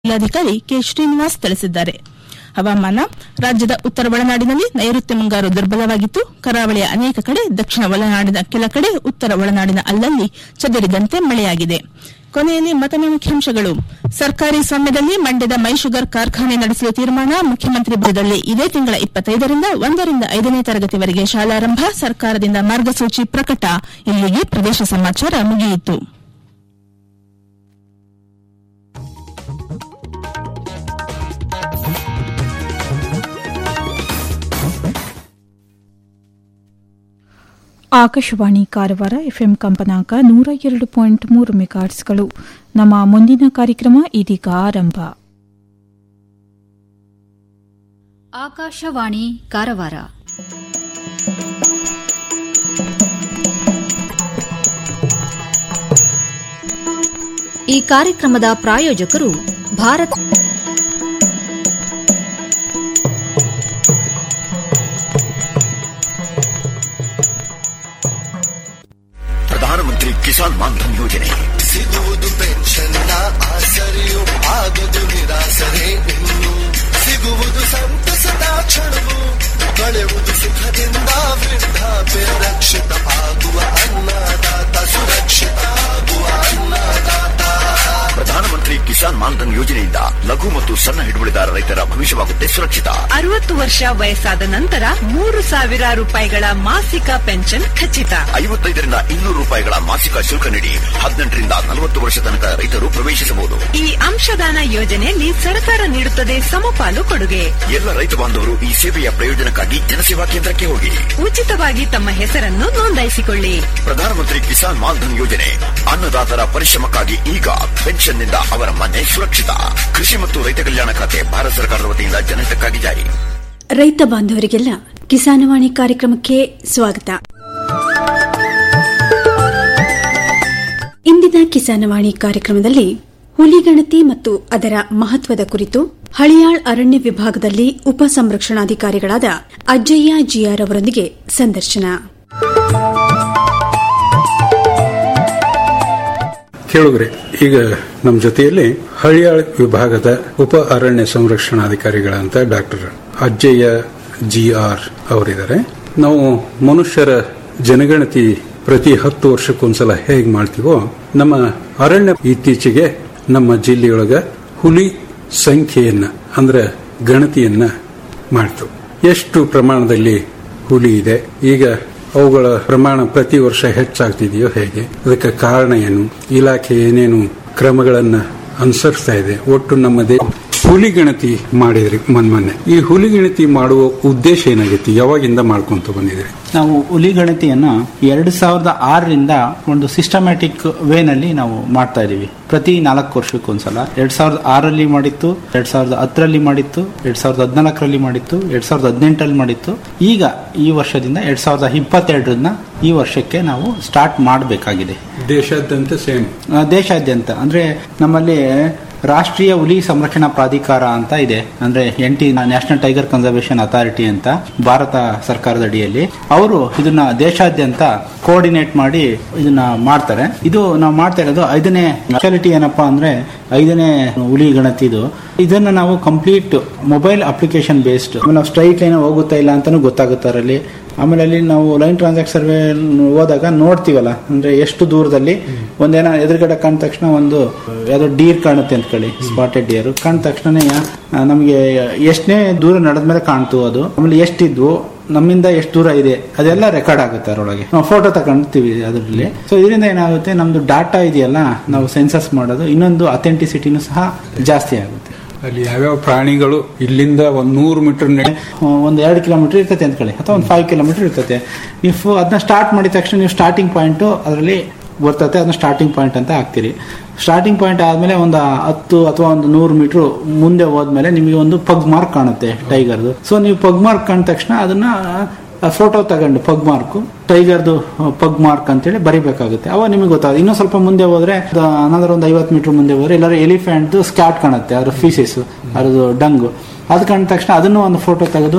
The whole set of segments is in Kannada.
ಜಿಲ್ಲಾಧಿಕಾರಿ ಕೆ ಶ್ರೀನಿವಾಸ್ ತಿಳಿಸಿದ್ದಾರೆ ಹವಾಮಾನ ರಾಜ್ಯದ ಉತ್ತರ ಒಳನಾಡಿನಲ್ಲಿ ನೈಋತ್ಯ ಮುಂಗಾರು ದುರ್ಬಲವಾಗಿದ್ದು ಕರಾವಳಿಯ ಅನೇಕ ಕಡೆ ದಕ್ಷಿಣ ಒಳನಾಡಿನ ಕೆಲ ಕಡೆ ಉತ್ತರ ಒಳನಾಡಿನ ಅಲ್ಲಲ್ಲಿ ಚದುರಿದಂತೆ ಮಳೆಯಾಗಿದೆ ಕೊನೆಯಲ್ಲಿ ಮತನ ಮುಖ್ಯಾಂಶಗಳು ಸರ್ಕಾರಿ ಸ್ವಾಮ್ಯದಲ್ಲಿ ಮಂಡ್ಯದ ಮೈ ಶುಗರ್ ಕಾರ್ಖಾನೆ ನಡೆಸಲು ತೀರ್ಮಾನ ಮುಖ್ಯಮಂತ್ರಿ ಬುಧದಲ್ಲಿ ಇದೇ ತಿಂಗಳ ಇಪ್ಪತ್ತೈದರಿಂದ ಒಂದರಿಂದ ಐದನೇ ತರಗತಿವರೆಗೆ ಶಾಲಾರಂಭ ಸರ್ಕಾರದಿಂದ ಮಾರ್ಗಸೂಚಿ ಪ್ರಕಟ ಇಲ್ಲಿಗೆ ಪ್ರದೇಶ ಸಮಾಚಾರ ಮುಗಿಯಿತು ಆಕಾಶವಾಣಿ ಕಾರವಾರ ಎಫ್ಎಂ ಕಂಪನಾಂಕ ನೂರ ಎರಡು ಪಾಯಿಂಟ್ ಮೂರು ಮೆಗಾಟ್ಸ್ಗಳು ನಮ್ಮ ಮುಂದಿನ ಕಾರ್ಯಕ್ರಮ ಇದೀಗ ಆರಂಭ ಆಕಾಶವಾಣಿ ಕಾರವಾರ ಈ ಕಾರ್ಯಕ್ರಮದ ಪ್ರಾಯೋಜಕರು ಭಾರತ ಪ್ರಧಾನಮಂತ್ರಿ ಕಿಸಾನ್ ಮಾನ್ಧನ್ ಯೋಜನೆ ಸಿಗುವುದು ಪೆನ್ಷನ್ನ ಆಸರೆಯು ಆಗದು ನಿರಾಸರೆ ಇನ್ನು ಸಿಗುವುದು ಸಂತಸದ ಕ್ಷಣವು ಕಳೆಯುವುದು ಸುಖದಿಂದ ವೃದ್ಧಾಪ್ಯ ರಕ್ಷಿತ ಆಗುವ ಅನ್ನದಾತ ಸುರಕ್ಷಿತ ಆಗುವ ಅನ್ನದಾತ ಪ್ರಧಾನಮಂತ್ರಿ ಕಿಸಾನ್ ಮಾನ್ಧನ್ ಯೋಜನೆಯಿಂದ ಲಘು ಮತ್ತು ಸಣ್ಣ ಹಿಡುವಳಿದಾರ ರೈತರ ಭವಿಷ್ಯವಾಗುತ್ತೆ ಸುರಕ್ಷಿತ ಅರವತ್ತು ವರ್ಷ ವಯಸ್ಸಾದ ನಂತರ ಮೂರು ಸಾವಿರ ರೂಪಾಯಿಗಳ ಮಾಸಿಕ ಪೆನ್ಷನ್ ಖಚಿತ ಐವತ್ತೈದರಿಂದ ಇನ್ನೂರು ರೂಪಾಯಿಗಳ ಮಾಸಿಕ ಶುಲ್ಕ ನೀಡಿ ಹದಿನೆಂಟರಿಂದ ನಲವತ್ತು ವರ್ಷ ತನಕ ರೈತರು ಪ್ರವೇಶಿಸಬಹುದು ಈ ಅಂಶದಾನ ಯೋಜನೆಯಲ್ಲಿ ಸರ್ಕಾರ ನೀಡುತ್ತದೆ ಸಮಪಾಲು ಕೊಡುಗೆ ಎಲ್ಲ ರೈತ ಬಾಂಧವರು ಈ ಸೇವೆಯ ಪ್ರಯೋಜನಕ್ಕಾಗಿ ಜನಸೇವಾ ಕೇಂದ್ರಕ್ಕೆ ಹೋಗಿ ಉಚಿತವಾಗಿ ತಮ್ಮ ಹೆಸರನ್ನು ನೋಂದಾಯಿಸಿಕೊಳ್ಳಿ ಪ್ರಧಾನಮಂತ್ರಿ ಕಿಸಾನ್ ಮಾನ್ಧನ್ ಯೋಜನೆ ಅನ್ನದಾತರ ಪರಿಶ್ರಮಕ್ಕಾಗಿ ಈಗ ಪೆನ್ಷನ್ನಿಂದ ಅವರ ಮನೆ ಸುರಕ್ಷಿತ ಕೃಷಿ ಮತ್ತು ರೈತ ಕಲ್ಯಾಣ ಖಾತೆ ಭಾರತ ಸರ್ಕಾರದ ವತಿಯಿಂದ ಜನಹಿತಕ್ಕಾಗಿ ಜಾರಿ ರೈತ ಬಾಂಧವರಿಗೆಲ್ಲ ಕಿಸಾನವಾಣಿ ಕಾರ್ಯಕ್ರಮಕ್ಕೆ ಸ್ವಾಗತ ಇಂದಿನ ಕಿಸಾನವಾಣಿ ಕಾರ್ಯಕ್ರಮದಲ್ಲಿ ಹುಲಿಗಣತಿ ಮತ್ತು ಅದರ ಮಹತ್ವದ ಕುರಿತು ಹಳಿಯಾಳ್ ಅರಣ್ಯ ವಿಭಾಗದಲ್ಲಿ ಉಪ ಸಂರಕ್ಷಣಾಧಿಕಾರಿಗಳಾದ ಅಜ್ಜಯ್ಯ ಜಿಆರ್ ಅವರೊಂದಿಗೆ ಸಂದರ್ಶನ ಕೇಳುಗ್ರೆ ಈಗ ನಮ್ಮ ಜೊತೆಯಲ್ಲಿ ಹಳಿಯಾಳ್ ವಿಭಾಗದ ಉಪ ಅರಣ್ಯ ಸಂರಕ್ಷಣಾಧಿಕಾರಿಗಳಂತ ಡಾಕ್ಟರ್ ಅಜ್ಜಯ್ಯ ಜಿ ಆರ್ ಅವರಿದ್ದಾರೆ ನಾವು ಮನುಷ್ಯರ ಜನಗಣತಿ ಪ್ರತಿ ಹತ್ತು ವರ್ಷಕ್ಕೊಂದ್ಸಲ ಹೇಗೆ ಮಾಡ್ತೀವೋ ನಮ್ಮ ಅರಣ್ಯ ಇತ್ತೀಚೆಗೆ ನಮ್ಮ ಜಿಲ್ಲೆಯೊಳಗ ಹುಲಿ ಸಂಖ್ಯೆಯನ್ನ ಅಂದ್ರೆ ಗಣತಿಯನ್ನ ಮಾಡ್ತು ಎಷ್ಟು ಪ್ರಮಾಣದಲ್ಲಿ ಹುಲಿ ಇದೆ ಈಗ ಅವುಗಳ ಪ್ರಮಾಣ ಪ್ರತಿ ವರ್ಷ ಹೆಚ್ಚಾಗ್ತಿದೆಯೋ ಹೇಗೆ ಅದಕ್ಕೆ ಕಾರಣ ಏನು ಇಲಾಖೆ ಏನೇನು ಕ್ರಮಗಳನ್ನ ಅನುಸರಿಸ್ತಾ ಇದೆ ಒಟ್ಟು ನಮ್ಮದೇ ಹುಲಿ ಗಣತಿ ಮಾಡಿದ್ರಿ ಮೊನ್ನೆ ಈ ಹುಲಿ ಗಣತಿ ಮಾಡುವ ಉದ್ದೇಶ ಏನಾಗೈತಿ ಯಾವಾಗಿಂದ ಮಾಡ್ಕೊಂತ ಬಂದಿದ್ರಿ ನಾವು ಹುಲಿ ಗಣತಿಯನ್ನ ಎರಡು ಸಾವಿರದ ಆರರಿಂದ ಒಂದು ಸಿಸ್ಟಮ್ಯಾಟಿಕ್ ವೇನಲ್ಲಿ ನಾವು ಮಾಡ್ತಾ ಇದೀವಿ ಪ್ರತಿ ನಾಲ್ಕು ವರ್ಷಕ್ಕೊಂದ್ಸಲ ಎರಡ್ ಸಾವಿರದ ಆರಲ್ಲಿ ಮಾಡಿತ್ತು ಎರಡ್ ಸಾವಿರದ ಹತ್ತರಲ್ಲಿ ಮಾಡಿತ್ತು ಎರಡ್ ಸಾವಿರದ ಹದಿನಾಲ್ಕರಲ್ಲಿ ಮಾಡಿತ್ತು ಎರಡ್ ಸಾವಿರದ ಹದಿನೆಂಟರಲ್ಲಿ ಮಾಡಿತ್ತು ಈಗ ಈ ವರ್ಷದಿಂದ ಎರಡ್ ಸಾವಿರದ ಇಪ್ಪತ್ತೆರಡರನ್ನ ಈ ವರ್ಷಕ್ಕೆ ನಾವು ಸ್ಟಾರ್ಟ್ ಮಾಡಬೇಕಾಗಿದೆ ದೇಶಾದ್ಯಂತ ಸೇಮ್ ದೇಶಾದ್ಯಂತ ಅಂದ್ರೆ ನಮ್ಮಲ್ಲಿ ರಾಷ್ಟ್ರೀಯ ಹುಲಿ ಸಂರಕ್ಷಣಾ ಪ್ರಾಧಿಕಾರ ಅಂತ ಇದೆ ಅಂದ್ರೆ N T national tiger conservation authority ಅಂತ ಭಾರತ ಸರ್ಕಾರದ ಅಡಿಯಲ್ಲಿ ಅವರು ಇದನ್ನ ದೇಶಾದ್ಯಂತ ಕೋಆರ್ಡಿನೇಟ್ ಮಾಡಿ ಇದನ್ನ ಮಾಡ್ತಾರೆ ಇದು ನಾವು ಮಾಡ್ತಾ ಇರೋದು ಐದನೇ ಸ್ಪೆಷಾಲಿಟಿ ಏನಪ್ಪಾ ಅಂದ್ರೆ ಐದನೇ ಹುಲಿ ಗಣತಿದು ಇದನ್ನ ನಾವು ಕಂಪ್ಲೀಟ್ ಮೊಬೈಲ್ ಅಪ್ಲಿಕೇಶನ್ ಬೇಸ್ಡ್ ನಾವು ಸ್ಟ್ರೈಟ್ ಲೈನ್ ಹೋಗುತ್ತಾ ಇಲ್ಲ ಅಂತಾನು ಗೊತ್ತಾಗುತ್ತೆ ಅದರಲ್ಲಿ ಆಮೇಲೆ ಅಲ್ಲಿ ನಾವು ಲೈನ್ ಟ್ರಾನ್ಸಾಕ್ಟ್ ಸರ್ವೆ ಹೋದಾಗ ನೋಡ್ತೀವಲ್ಲ ಅಂದ್ರೆ ಎಷ್ಟು ದೂರದಲ್ಲಿ ಒಂದೇನ ಎದುರುಗಡೆ ಕಂಡ ತಕ್ಷಣ ಒಂದು ಯಾವ್ದೋ ಡೀರ್ ಕಾಣುತ್ತೆ ಅಂದ್ಕೊಳ್ಳಿ ಸ್ಪಾಟೆಡ್ ಡಿಯರ್ ಕಂಡ ತಕ್ಷಣ ನಮಗೆ ಎಷ್ಟನೇ ದೂರ ನಡೆದ್ಮೇಲೆ ಕಾಣ್ತು ಅದು ಆಮೇಲೆ ಎಷ್ಟಿದ್ವು ನಮ್ಮಿಂದ ಎಷ್ಟು ದೂರ ಇದೆ ಅದೆಲ್ಲ ರೆಕಾರ್ಡ್ ಆಗುತ್ತೆ ಅದರೊಳಗೆ ನಾವು ಫೋಟೋ ತಗೊಂತೀವಿ ಅದರಲ್ಲಿ ಸೊ ಇದರಿಂದ ಏನಾಗುತ್ತೆ ನಮ್ದು ಡಾಟಾ ಇದೆಯಲ್ಲ ನಾವು ಸೆನ್ಸಸ್ ಮಾಡೋದು ಇನ್ನೊಂದು ಅಥೆಂಟಿಸಿಟಿನೂ ಸಹ ಜಾಸ್ತಿ ಆಗುತ್ತೆ ಅಲ್ಲಿ ಯಾವ್ಯಾವ ಪ್ರಾಣಿಗಳು ಇಲ್ಲಿಂದ ಒಂದ್ ನೂರು ಮೀಟರ್ ನಡೆ ಒಂದು ಎರಡು ಕಿಲೋಮೀಟರ್ ಇರ್ತದೆ ಅಂದ್ಕೊಳ್ಳಿ ಅಥವಾ ಒಂದು ಫೈವ್ ಕಿಲೋಮೀಟರ್ ಇರ್ತದೆ ನೀವು ಅದನ್ನ ಸ್ಟಾರ್ಟ್ ಮಾಡಿದ ತಕ್ಷಣ ನೀವು ಸ್ಟಾರ್ಟಿಂಗ್ ಪಾಯಿಂಟ್ ಅದರಲ್ಲಿ ಬರ್ತದೆ ಅದನ್ನ ಸ್ಟಾರ್ಟಿಂಗ್ ಪಾಯಿಂಟ್ ಅಂತ ಹಾಕ್ತೀರಿ ಸ್ಟಾರ್ಟಿಂಗ್ ಪಾಯಿಂಟ್ ಆದ್ಮೇಲೆ ಒಂದು ಹತ್ತು ಅಥವಾ ಒಂದು ನೂರು ಮೀಟರ್ ಮುಂದೆ ಹೋದ್ಮೇಲೆ ನಿಮಗೆ ಒಂದು ಪಗ್ ಮಾರ್ಕ್ ಕಾಣುತ್ತೆ ಟೈಗರ್ದು ಸೊ ನೀವು ಪಗ್ ಮಾರ್ಕ್ ಕಂಡ ತಕ್ಷಣ ಅದನ್ನ ಫೋಟೋ ತಗೊಂಡು ಪಗ್ ಮಾರ್ಕ್ ಟೈಗರ್ದು ಪಗ್ ಮಾರ್ಕ್ ಅಂತೇಳಿ ಬರಿಬೇಕಾಗುತ್ತೆ ಅವಾಗ ನಿಮಗೆ ಗೊತ್ತಾಗುತ್ತೆ ಇನ್ನೂ ಸ್ವಲ್ಪ ಮುಂದೆ ಹೋದ್ರೆ ಅನಂತರ ಒಂದು ಐವತ್ತು ಮೀಟರ್ ಮುಂದೆ ಹೋದ್ರೆ ಎಲ್ಲರೂ ಎಲಿಫೆಂಟ್ ಸ್ಕ್ಯಾಟ್ ಕಾಣುತ್ತೆ ಅದ್ರ ಫೀಸಸ್ ಅದ್ರದ್ದು ಡಂಗು ಅದು ಕಂಡ ತಕ್ಷಣ ಅದನ್ನು ಒಂದು ಫೋಟೋ ತೆಗೆದು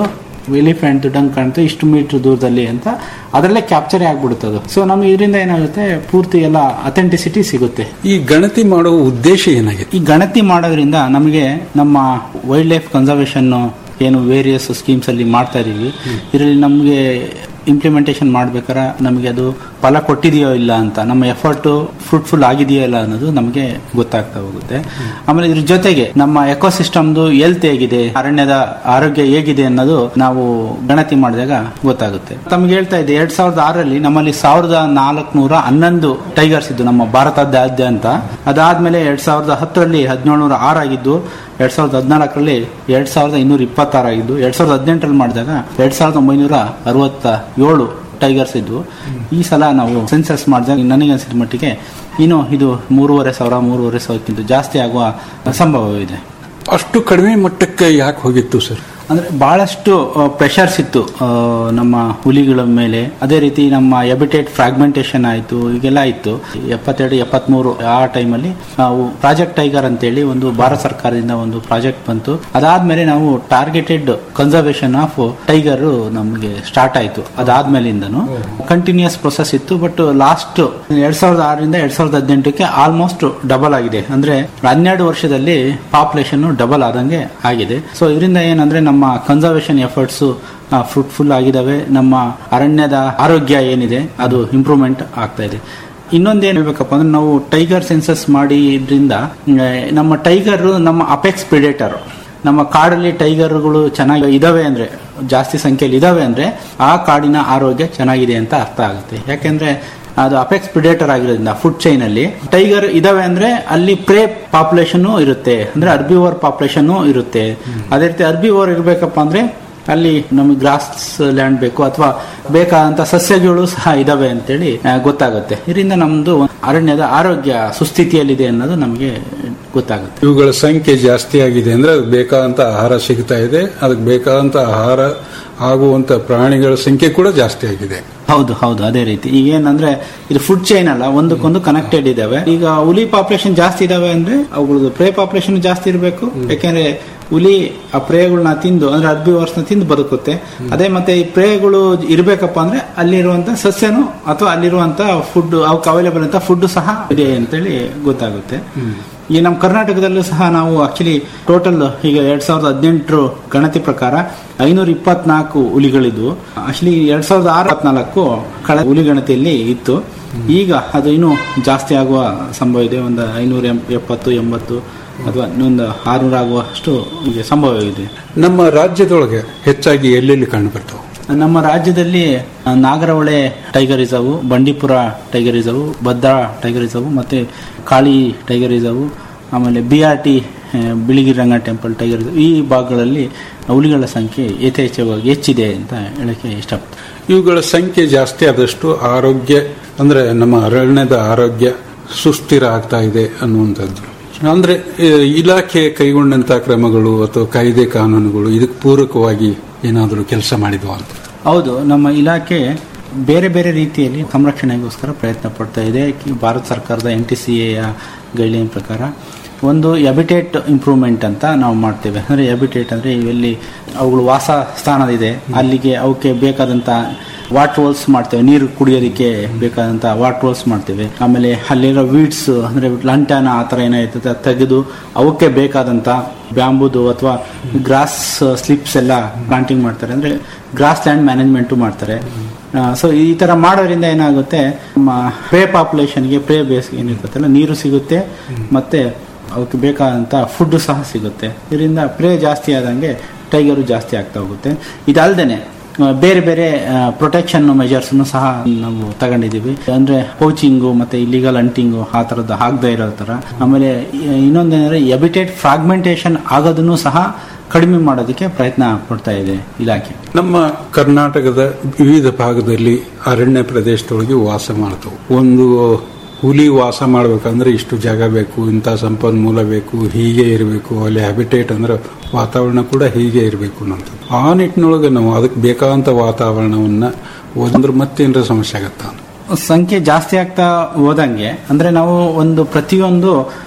ಎಲಿಫೆಂಟ್ ಡಂಗ್ ಕಾಣುತ್ತೆ ಇಷ್ಟು ಮೀಟರ್ ದೂರದಲ್ಲಿ ಅಂತ ಅದರಲ್ಲೇ ಕ್ಯಾಪ್ಚರ್ ಆಗ್ಬಿಡುತ್ತೆ ಅದು ಸೊ ನಮಗೆ ಇದರಿಂದ ಏನಾಗುತ್ತೆ ಪೂರ್ತಿ ಎಲ್ಲ ಅಥೆಂಟಿಸಿಟಿ ಸಿಗುತ್ತೆ ಈ ಗಣತಿ ಮಾಡುವ ಉದ್ದೇಶ ಏನಾಗಿದೆ ಈ ಗಣತಿ ಮಾಡೋದ್ರಿಂದ ನಮಗೆ ನಮ್ಮ ವೈಲ್ಡ್ ಲೈಫ್ ಕನ್ಸರ್ವೇಷನ್ ಏನು ವೇರಿಯಸ್ ಸ್ಕೀಮ್ಸ್ ಅಲ್ಲಿ ಮಾಡ್ತಾ ಇದೀವಿ ಇದರಲ್ಲಿ ನಮಗೆ ಇಂಪ್ಲಿಮೆಂಟೇಷನ್ ಮಾಡ್ಬೇಕಾದ್ರೆ ನಮಗೆ ಅದು ಫಲ ಕೊಟ್ಟಿದೆಯೋ ಇಲ್ಲ ಅಂತ ನಮ್ಮ ಎಫರ್ಟ್ ಫ್ರೂಟ್ಫುಲ್ ಆಗಿದೆಯೋ ಇಲ್ಲ ಅನ್ನೋದು ನಮಗೆ ಗೊತ್ತಾಗ್ತಾ ಹೋಗುತ್ತೆ ಆಮೇಲೆ ಇದ್ರ ಜೊತೆಗೆ ನಮ್ಮ ಎಕೋಸಿಸ್ಟಮ್ದು ಹೆಲ್ತ್ ಹೇಗಿದೆ ಅರಣ್ಯದ ಆರೋಗ್ಯ ಹೇಗಿದೆ ಅನ್ನೋದು ನಾವು ಗಣತಿ ಮಾಡಿದಾಗ ಗೊತ್ತಾಗುತ್ತೆ ತಮ್ಗೆ ಹೇಳ್ತಾ ಇದ್ದೆ ಎರಡ್ ಸಾವಿರದ ಆರರಲ್ಲಿ ನಮ್ಮಲ್ಲಿ ಸಾವಿರದ ನಾಲ್ಕುನೂರ ಹನ್ನೊಂದು ಟೈಗರ್ಸ್ ಇದ್ದು ನಮ್ಮ ಭಾರತದಾದ್ಯಂತ ಅದಾದ್ಮೇಲೆ ಎರಡ್ ಸಾವಿರದ ಹತ್ತರಲ್ಲಿ ಹದಿನೇಳುನೂರ ಆರಾಗಿದ್ದು ಎರಡ್ ಸಾವಿರದ ಹದಿನಾಲ್ಕರಲ್ಲಿ ಎರಡ್ ಸಾವಿರದ ಇನ್ನೂರ ಇಪ್ಪತ್ತಾರಾಗಿದ್ದು ಎರಡ್ ಸಾವಿರದ ಹದಿನೆಂಟರಲ್ಲಿ ಮಾಡಿದಾಗ ಎರಡ್ ಸಾವಿರದ ಒಂಬೈನೂರ ಅರವತ್ತ ಏಳು ಟೈಗರ್ಸ್ ಇದ್ವು ಈ ಸಲ ನಾವು ಸೆನ್ಸಸ್ ಮಾಡಿದಾಗ ನನಗೆ ಅನ್ಸಿದ ಮಟ್ಟಿಗೆ ಇನ್ನು ಇದು ಮೂರುವರೆ ಸಾವಿರ ಮೂರುವರೆ ಸಾವಿರಕ್ಕಿಂತ ಜಾಸ್ತಿ ಆಗುವ ಸಂಭವವಿದೆ ಅಷ್ಟು ಕಡಿಮೆ ಮಟ್ಟಕ್ಕೆ ಯಾಕೆ ಹೋಗಿತ್ತು ಸರ್ ಅಂದ್ರೆ ಬಹಳಷ್ಟು ಪ್ರೆಷರ್ಸ್ ಇತ್ತು ಆ, ನಮ್ಮ ಹುಲಿಗಳ ಮೇಲೆ ಅದೇ ರೀತಿ ನಮ್ಮ ಎಬಿಟೇಟ್ ಫ್ರಾಗ್ಮೆಂಟೇಶನ್ ಆಯ್ತು ಈಗೆಲ್ಲ ಇತ್ತು ಎಪ್ಪತ್ತೆರಡು ಎಪ್ಪತ್ಮೂರು ಆ ಟೈಮಲ್ಲಿ ನಾವು ಪ್ರಾಜೆಕ್ಟ್ ಟೈಗರ್ ಅಂತೇಳಿ ಒಂದು ಭಾರತ ಸರ್ಕಾರದಿಂದ ಒಂದು ಪ್ರಾಜೆಕ್ಟ್ ಬಂತು ಅದಾದ್ಮೇಲೆ ನಾವು ಟಾರ್ಗೆಟೆಡ್ ಕನ್ಸರ್ವೇಷನ್ ಆಫ್ ಟೈಗರ್ ನಮಗೆ ಸ್ಟಾರ್ಟ್ ಆಯ್ತು ಅದಾದ್ಮೇಲಿಂದನು ಕಂಟಿನ್ಯೂಸ್ ಪ್ರೊಸೆಸ್ ಇತ್ತು ಬಟ್ ಲಾಸ್ಟ್ ಎರಡ್ ಸಾವಿರದ ಆರರಿಂದ ಎರಡ್ ಸಾವಿರದ ಹದಿನೆಂಟಕ್ಕೆ ಆಲ್ಮೋಸ್ಟ್ ಡಬಲ್ ಆಗಿದೆ ಅಂದ್ರೆ ಹನ್ನೆರಡು ವರ್ಷದಲ್ಲಿ ಪಾಪ್ಯುಲೇಷನ್ ಡಬಲ್ ಆದಂಗೆ ಆಗಿದೆ ಸೊ ಇದರಿಂದ ಏನಂದ್ರೆ ನಮ್ಮ ಕನ್ಸರ್ವೇಷನ್ ಎಫರ್ಟ್ಸ್ ಫ್ರೂಟ್ಫುಲ್ ಆಗಿದಾವೆ ನಮ್ಮ ಅರಣ್ಯದ ಆರೋಗ್ಯ ಏನಿದೆ ಅದು ಇಂಪ್ರೂವ್ಮೆಂಟ್ ಆಗ್ತಾ ಇದೆ ಇನ್ನೊಂದೇನ್ ಹೇಳ್ಬೇಕಪ್ಪ ಅಂದ್ರೆ ನಾವು ಟೈಗರ್ ಸೆನ್ಸಸ್ ಮಾಡಿದ್ರಿಂದ ಆ, ನಮ್ಮ ಟೈಗರ್ ನಮ್ಮ ಅಪೆಕ್ಸ್ ಪ್ರಿಡೇಟರ್ ನಮ್ಮ ಕಾಡಲ್ಲಿ ಟೈಗರ್ಗಳು ಚೆನ್ನಾಗಿ ಇದಾವೆ ಅಂದ್ರೆ ಜಾಸ್ತಿ ಸಂಖ್ಯೆಯಲ್ಲಿ ಇದಾವೆ ಅಂದ್ರೆ ಆ ಕಾಡಿನ ಆರೋಗ್ಯ ಚೆನ್ನಾಗಿದೆ ಅಂತ ಅರ್ಥ ಆಗುತ್ತೆ ಯಾಕೆಂದ್ರೆ ಅದು ಅಪೆಕ್ಸ್ ಪ್ರಿಡೇಟರ್ ಆಗಿರೋದ್ರಿಂದ ಫುಡ್ ಚೈನ್ ಅಲ್ಲಿ ಟೈಗರ್ ಇದಾವೆ ಅಂದ್ರೆ ಅಲ್ಲಿ ಪ್ರೇ ಪಾಪ್ಯುಲೇಷನ್ ಇರುತ್ತೆ ಅಂದ್ರೆ ಅರ್ಬಿವರ್ ಪಾಪ್ಯುಲೇಷನ್ ಇರುತ್ತೆ ಅದೇ ರೀತಿ ಅರ್ಬಿವರ್ ಇರ್ಬೇಕಪ್ಪ ಅಂದ್ರೆ ಅಲ್ಲಿ ನಮಗೆ ಗ್ರಾಸ್ ಲ್ಯಾಂಡ್ ಬೇಕು ಅಥವಾ ಬೇಕಾದಂತ ಸಸ್ಯಗಳು ಸಹ ಇದಾವೆ ಅಂತೇಳಿ ಆ, ಗೊತ್ತಾಗುತ್ತೆ ಇದರಿಂದ ನಮ್ದು ಅರಣ್ಯದ ಆರೋಗ್ಯ ಸುಸ್ಥಿತಿಯಲ್ಲಿದೆ ಅನ್ನೋದು ನಮಗೆ ಗೊತ್ತಾಗುತ್ತೆ ಇವುಗಳ ಸಂಖ್ಯೆ ಜಾಸ್ತಿ ಆಗಿದೆ ಅಂದ್ರೆ ಅದಕ್ಕೆ ಬೇಕಾದಂತ ಆಹಾರ ಸಿಗ್ತಾ ಇದೆ ಅದಕ್ಕೆ ಬೇಕಾದಂತ ಆಹಾರ ಆಗುವಂತ ಪ್ರಾಣಿಗಳ ಸಂಖ್ಯೆ ಕೂಡ ಜಾಸ್ತಿ ಆಗಿದೆ ಹೌದು ಹೌದು ಅದೇ ರೀತಿ ಈಗ ಏನಂದ್ರೆ ಇದು ಫುಡ್ ಚೈನ್ ಅಲ್ಲ ಒಂದಕ್ಕೊಂದು ಕನೆಕ್ಟೆಡ್ ಇದಾವೆ ಈಗ ಹುಲಿ ಪಾಪ್ಯುಲೇಷನ್ ಜಾಸ್ತಿ ಇದಾವೆ ಅಂದ್ರೆ ಅವುಗಳದ್ದು ಪ್ರೇ ಪಾಪ್ಯುಲೇಷನ್ ಜಾಸ್ತಿ ಇರಬೇಕು ಯಾಕೆಂದ್ರೆ ಹುಲಿ ಆ ಪ್ರೇಗಳನ್ನ ತಿಂದು ಅಂದ್ರೆ ಅರ್ಬಿವರ್ಸ್ ನ ತಿಂದು ಬದುಕುತ್ತೆ ಅದೇ ಮತ್ತೆ ಈ ಪ್ರೇಗಳು ಇರ್ಬೇಕಪ್ಪ ಅಂದ್ರೆ ಅಲ್ಲಿರುವಂತ ಸಸ್ಯನು ಅಥವಾ ಅಲ್ಲಿರುವಂತ ಫುಡ್ ಅವಕ್ಕೆ ಅವೈಲೇಬಲ್ ಅಂತ ಫುಡ್ ಸಹ ಇದೆ ಅಂತೇಳಿ ಗೊತ್ತಾಗುತ್ತೆ ಈ ನಮ್ಮ ಕರ್ನಾಟಕದಲ್ಲೂ ಸಹ ನಾವು ಆಕ್ಚುಲಿ ಟೋಟಲ್ ಈಗ ಎರಡ್ ಸಾವಿರದ ಹದಿನೆಂಟರ ಗಣತಿ ಪ್ರಕಾರ ಐನೂರ ಇಪ್ಪತ್ನಾಲ್ಕು ಹುಲಿಗಳಿದ್ವು ಆಕ್ಚುಲಿ ಎರಡ್ ಸಾವಿರದ ಆರು ಇಪ್ಪತ್ನಾಲ್ಕು ಕಳ ಹುಲಿ ಗಣತಿಯಲ್ಲಿ ಇತ್ತು ಈಗ ಅದು ಇನ್ನೂ ಜಾಸ್ತಿ ಆಗುವ ಸಂಭವ ಇದೆ ಒಂದು ಐನೂರ ಎಪ್ಪತ್ತು ಎಂಬತ್ತು ಅಥವಾ ಇನ್ನೊಂದು ಆರುನೂರ ಆಗುವಷ್ಟು ಈಗ ಸಂಭವ ಇದೆ ನಮ್ಮ ರಾಜ್ಯದೊಳಗೆ ಹೆಚ್ಚಾಗಿ ಎಲ್ಲೆಲ್ಲಿ ಕಂಡು ಬರ್ತಾವೆ ನಮ್ಮ ರಾಜ್ಯದಲ್ಲಿ ಆ, Nagarahole tiger reserve Bandipur tiger reserve Bhadra tiger reserve ಮತ್ತೆ ಕಾಳಿ ಟೈಗರ್ ರಿಸರ್ವ್ ಆಮೇಲೆ B R T Biligiri Ranga temple tiger reserve ಈ ಭಾಗಗಳಲ್ಲಿ ಹುಲಿಗಳ ಸಂಖ್ಯೆ ಯಥೇಚ್ಛವಾಗಿ ಹೆಚ್ಚಿದೆ ಅಂತ ಹೇಳಕ್ಕೆ ಇಷ್ಟಪಡ್ತೀನಿ ಇವುಗಳ ಸಂಖ್ಯೆ ಜಾಸ್ತಿ ಆದಷ್ಟು ಆರೋಗ್ಯ ಅಂದ್ರೆ ನಮ್ಮ ಅರಣ್ಯದ ಆರೋಗ್ಯ ಸುಸ್ಥಿರ ಆಗ್ತಾ ಇದೆ ಅನ್ನುವಂಥದ್ದು ಅಂದ್ರೆ ಆ, ಇಲಾಖೆ ಕೈಗೊಂಡಂತ ಕ್ರಮಗಳು ಅಥವಾ ಕಾಯ್ದೆ ಕಾನೂನುಗಳು ಇದಕ್ಕೆ ಪೂರಕವಾಗಿ ಏನಾದರೂ ಕೆಲಸ ಮಾಡಿದ್ವಾ ಅಂತ ಹೌದು ನಮ್ಮ ಇಲಾಖೆ ಬೇರೆ ಬೇರೆ ರೀತಿಯಲ್ಲಿ ಸಂರಕ್ಷಣೆಗೋಸ್ಕರ ಪ್ರಯತ್ನ ಪಡ್ತಾ ಇದೆ ಕಿ- ಭಾರತ ಸರ್ಕಾರದ ಎನ್ ಟಿ ಸಿ ಎಯ ಗೈಡ್ಲೈನ್ ಪ್ರಕಾರ ಒಂದು ಎಬಿಟೇಟ್ ಇಂಪ್ರೂವ್ಮೆಂಟ್ ಅಂತ ನಾವು ಮಾಡ್ತೇವೆ ಅಂದರೆ ಎಬಿಟೇಟ್ ಅಂದರೆ ಇವೆಲ್ಲಿ ಅವುಗಳು ವಾಸ ಸ್ಥಾನ ಇದೆ ಅಲ್ಲಿಗೆ ಅವಕ್ಕೆ ಬೇಕಾದಂಥ ವಾಟರ್ ಹೋಲ್ಸ್ ಮಾಡ್ತೇವೆ ನೀರು ಕುಡಿಯೋದಕ್ಕೆ ಬೇಕಾದಂಥ ವಾಟರ್ ಹೋಲ್ಸ್ ಮಾಡ್ತೇವೆ ಆಮೇಲೆ ಅಲ್ಲಿರೋ ವೀಡ್ಸ್ ಅಂದರೆ ಲಂಟಾನ ಆ ಥರ ಏನಾಯ್ತದೆ ಅದ್ ತೆಗೆದು ಅವಕ್ಕೆ ಬೇಕಾದಂಥ ಬ್ಯಾಂಬುದು ಅಥವಾ ಗ್ರಾಸ್ ಸ್ಲಿಪ್ಸ್ ಎಲ್ಲ ಪ್ಲಾಂಟಿಂಗ್ ಮಾಡ್ತಾರೆ ಅಂದರೆ ಗ್ರಾಸ್ ಲ್ಯಾಂಡ್ ಮ್ಯಾನೇಜ್ಮೆಂಟು ಮಾಡ್ತಾರೆ ಸೊ ಈ ತರ ಮಾಡೋದ್ರಿಂದ ಏನಾಗುತ್ತೆ ನಮ್ಮ ಪ್ರೇ ಪಾಪ್ಯುಲೇಷನ್ಗೆ ಪ್ರೇ ಬೇಸ್ ಏನಿರ್ತಲ್ಲ ನೀರು ಸಿಗುತ್ತೆ ಮತ್ತೆ ಅವಕ್ಕೆ ಬೇಕಾದಂತ ಫುಡ್ ಸಹ ಸಿಗುತ್ತೆ ಇದರಿಂದ ಪ್ರೇ ಜಾಸ್ತಿ ಆದಂಗೆ ಟೈಗರು ಜಾಸ್ತಿ ಆಗ್ತಾ ಹೋಗುತ್ತೆ ಇದಲ್ದೇನೆ ಆ, ಬೇರೆ ಬೇರೆ ಪ್ರೊಟೆಕ್ಷನ್ ಮೆಜರ್ಸ್ ಸಹ ನಾವು ತಗೊಂಡಿದೀವಿ ಅಂದ್ರೆ ಪೋಚಿಂಗು ಮತ್ತೆ ಇಲ್ಲಿಗಲ್ ಅಂಟಿಂಗು ಆ ತರದ್ದು ಆಗದೆ ಇರೋ ತರ ಆಮೇಲೆ ಇ- ಇನ್ನೊಂದೇನಂದ್ರೆ ಎಬಿಟೇಟ್ ಫ್ರಾಗ್ಮೆಂಟೇಶನ್ ಆಗೋದನ್ನು ಸಹ ಕಡಿಮೆ ಮಾಡೋದಕ್ಕೆ ಪ್ರಯತ್ನ ಪಡ್ತಾ ಇದೆ ಇಲಾಖೆ ನಮ್ಮ ಕರ್ನಾಟಕದ ವಿವಿಧ ಭಾಗದಲ್ಲಿ ಅರಣ್ಯ ಪ್ರದೇಶದೊಳಗೆ ವಾಸ ಮಾಡ್ತವೆ ಒಂದು ಹುಲಿ ವಾಸ ಮಾಡ್ಬೇಕಂದ್ರೆ ಇಷ್ಟು ಜಾಗ ಬೇಕು ಇಂಥ ಸಂಪನ್ಮೂಲ ಬೇಕು ಹೀಗೆ ಇರಬೇಕು ಅಲ್ಲಿ ಹ್ಯಾಬಿಟೇಟ್ ಅಂದ್ರೆ ವಾತಾವರಣ ಕೂಡ ಹೀಗೆ ಇರಬೇಕು ಅನ್ನೋದು ಆ ನಿಟ್ಟಿನೊಳಗೆ ನಾವು ಅದಕ್ಕೆ ಬೇಕಾದಂತ ವಾತಾವರಣವನ್ನ ಹೋದಂದ್ರೆ ಮತ್ತೇನರ ಸಮಸ್ಯೆ ಆಗತ್ತ ಸಂಖ್ಯೆ ಜಾಸ್ತಿ ಆಗ್ತಾ ಹೋದಂಗೆ ಅಂದ್ರೆ ನಾವು ಒಂದು ಪ್ರತಿಯೊಂದು